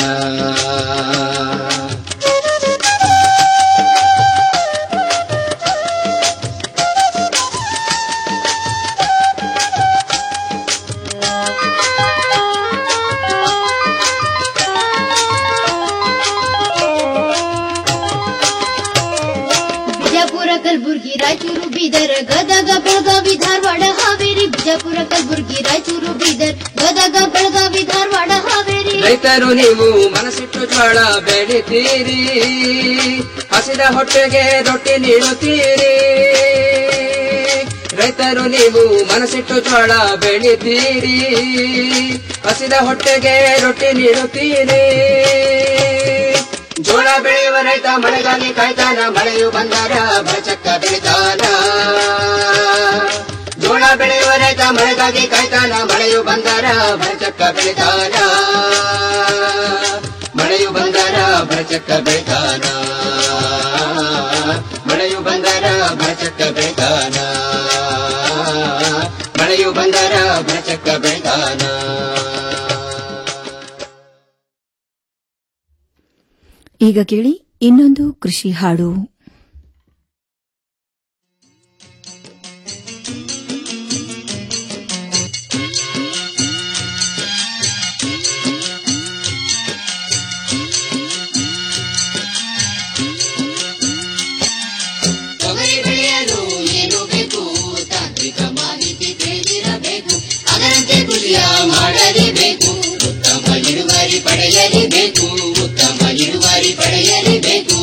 ಬಿಜಾಪುರ ಕಲಬುರ್ಗಿ ರಾಯಚೂರು ಬೀದರ್ ಗದಗ ಬೆಳಗಾವಿ ಧಾರವಾಡ ಹಾವೇರಿ ಬಿಜಾಪುರ ಕಲಬುರ್ಗಿ ರಾಯಚೂರು ಬೀದರ್ ಗದಗ ಬೆಳಗಾವಿ ಧಾರವಾಡ ಹಾವೇರಿ ರೈತರು ನೀವು ಮನಸ್ಸಿಟ್ಟು ಜೋಳ ಬೆಳಿತೀರಿ ಹಸಿದ ಹೊಟ್ಟೆಗೆ ರೊಟ್ಟಿ ನೀಡುತ್ತೀರಿ ರೈತರು ನೀವು ಮನಸ್ಸಿಟ್ಟು ಜೋಳ ಬೆಳಿತೀರಿ ಹಸಿದ ಹೊಟ್ಟೆಗೆ ರೊಟ್ಟಿ ನೀಡುತ್ತೀರಿ ಜೋಳ ಬೆಳೆಯುವ ರೈತ ಮಳೆಗಾಗಿ ಕಾಯ್ತಾನ ಮಳೆಯು ಬಂದಾರ ಬರಚಕ್ಕ ಬೆಳಿತಾನ ಜೋಳ ಬೆಳೆಯುವ ರೈತ ಮಳೆಗಾಗಿ ಕಾಯ್ತಾನ ಮಳೆಯು ಬಂದಾರ ಬರಚಕ್ಕ ಬೆಳಿತಾನ ಮಳೆಯು ಬಂದಾರ ಬರಚಕ್ಕ ಬೆಳಿತಾನ ಮಳೆಯು ಬಂದಾರ ಬರಚಕ್ಕ ಬೆಳಿತಾನ ಮಳೆಯು ಬಂದಾರ ಬರಚಕ್ಕ ಬೆಳಿತಾನ ಈಗ ಕೇಳಿ ಇನ್ನೊಂದು ಕೃಷಿ ಹಾಡು ತೊಗರಿ ಬೆಳೆಯಲು ಏನು ಬೇಕು ತಾಂತ್ರಿಕ ಮಾಹಿತಿ ತಿಳಿದಿರಬೇಕು ಅದರಂತೆ ಕೃಷಿಯ ಮಾಡಲೇಬೇಕು ಉತ್ತಮ ಇಳುವರಿ ಪಡೆಯಲೇಬೇಕು ಉತ್ತಮ ಇಳುವರಿ ಪಡೆಯಲೇಬೇಕು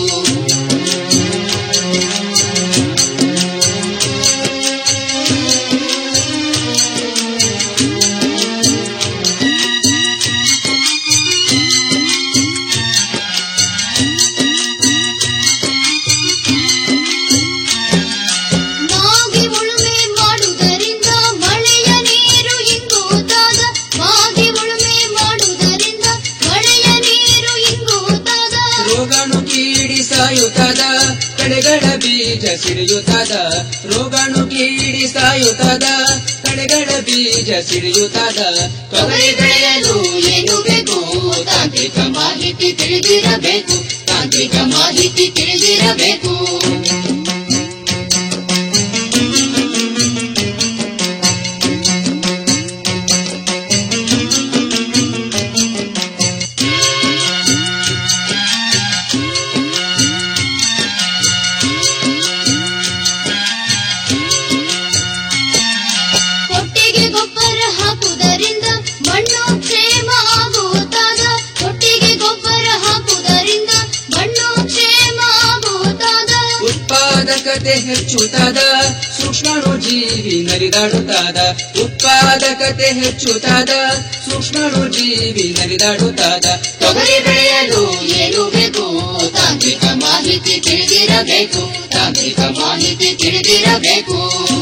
ಮಾಗಿ ಉಳುಮೆ ಮಾಡುವುದರಿಂದ ಮಳೆಯ ನೀರು ಇಂಗುತ್ತಾದ ಮಾಗಿ ಉಳುಮೆ ಮಾಡುವುದರಿಂದ ಮಳೆಯ ನೀರು ಇಂಗುತ್ತಾದ ರೋಗಾಣು ಕೀಡಿ ಸಾಯುತ್ತದ ಕಳೆಗಳ ಬೀಜ ಸಿಡಿಯುತ್ತದ ರೋಗಾಣು ಕೀಡಿ ಸಾಯುತ್ತದ ಕಳೆಗಳ ಬೀಜ ಸಿಡಿಯುತ್ತದ ತೊಗರಿ ಬೆಳೆಯಲು ಏನು ಬೇಕು ತಾಂತ್ರಿಕ ಮಾಹಿತಿ ತಿಳಿದಿರಬೇಕು ತಾಂತ್ರಿಕ ಮಾಹಿತಿ ತಿಳಿದಿರಬೇಕು ಕೊಟ್ಟಿಗೆ ಗೊಬ್ಬರ ಹಾಕುವುದರಿಂದ ಮಣ್ಣು ಕ್ಷೇಮ ಆಗುತ್ತಾದ ಕೊಟ್ಟಿಗೆ ಗೊಬ್ಬರ ಹಾಕುವುದರಿಂದ ಮಣ್ಣು ಕ್ಷೇಮ ಆಗುತ್ತಾದ ಉತ್ಪಾದಕತೆ ಹೆಚ್ಚುತ್ತದ ಸೂಕ್ಷ್ಮಾಣು ಜೀವಿ ನರಿದಾಡುತ್ತಾದ ಉತ್ಪಾದಕತೆ ಹೆಚ್ಚುತ್ತದ ಸೂಕ್ಷ್ಮಾಣು ಜೀವಿ ನರಿದಾಡುತ್ತಾದ ತೊಗರಿ ಬೆಳೆಯಲು ಏನು ಬೇಕು ತಾಂತ್ರಿಕ ಮಾಹಿತಿ ತಿಳಿದಿರಬೇಕು ತಾಂತ್ರಿಕ ಮಾಹಿತಿ ತಿಳಿದಿರಬೇಕು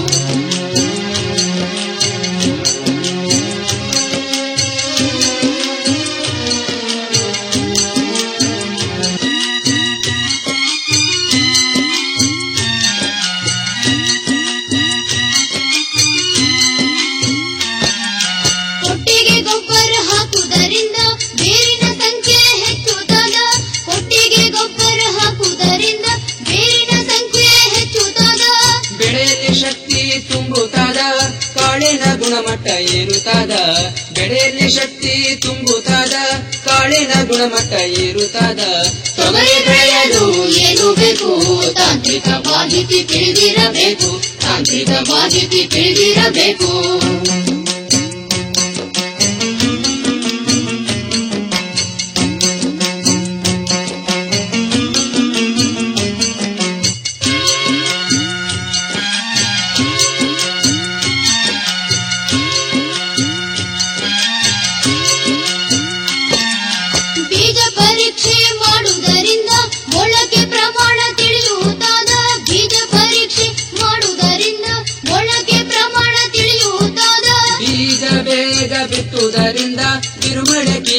ಕೊಟ್ಟಿಗೆ ಗೊಬ್ಬರ ಹಾಕುವುದರಿಂದ ಬೇರಿನ ಸಂಖ್ಯೆ ಹೆಚ್ಚುತ್ತದ ಕೊಟ್ಟಿಗೆ ಗೊಬ್ಬರ ಹಾಕುವುದರಿಂದ ಬೇರಿನ ಸಂಖ್ಯೆ ಹೆಚ್ಚುತ್ತದ ಬೆಳೆಯಲ್ಲಿ ಶಕ್ತಿ ತುಂಬುತ್ತಾದ ಕಾಳಿನ ಗುಣಮಟ್ಟ ಏರುತ್ತಾದ ಬೆಳೆಯಲ್ಲಿ ಶಕ್ತಿ ತುಂಬುತ್ತಾದ ಕಾಳಿನ ಗುಣಮಟ್ಟ ಏರುತ್ತಾದ ತೊಗರಿ ಬೆಳೆಯಲು ಏನು ಬೇಕು ತಾಂತ್ರಿಕ ಮಾಹಿತಿ ತಿಳಿದಿರಬೇಕು ತಾಂತ್ರಿಕ ಮಾಹಿತಿ ತಿಳಿದಿರಬೇಕು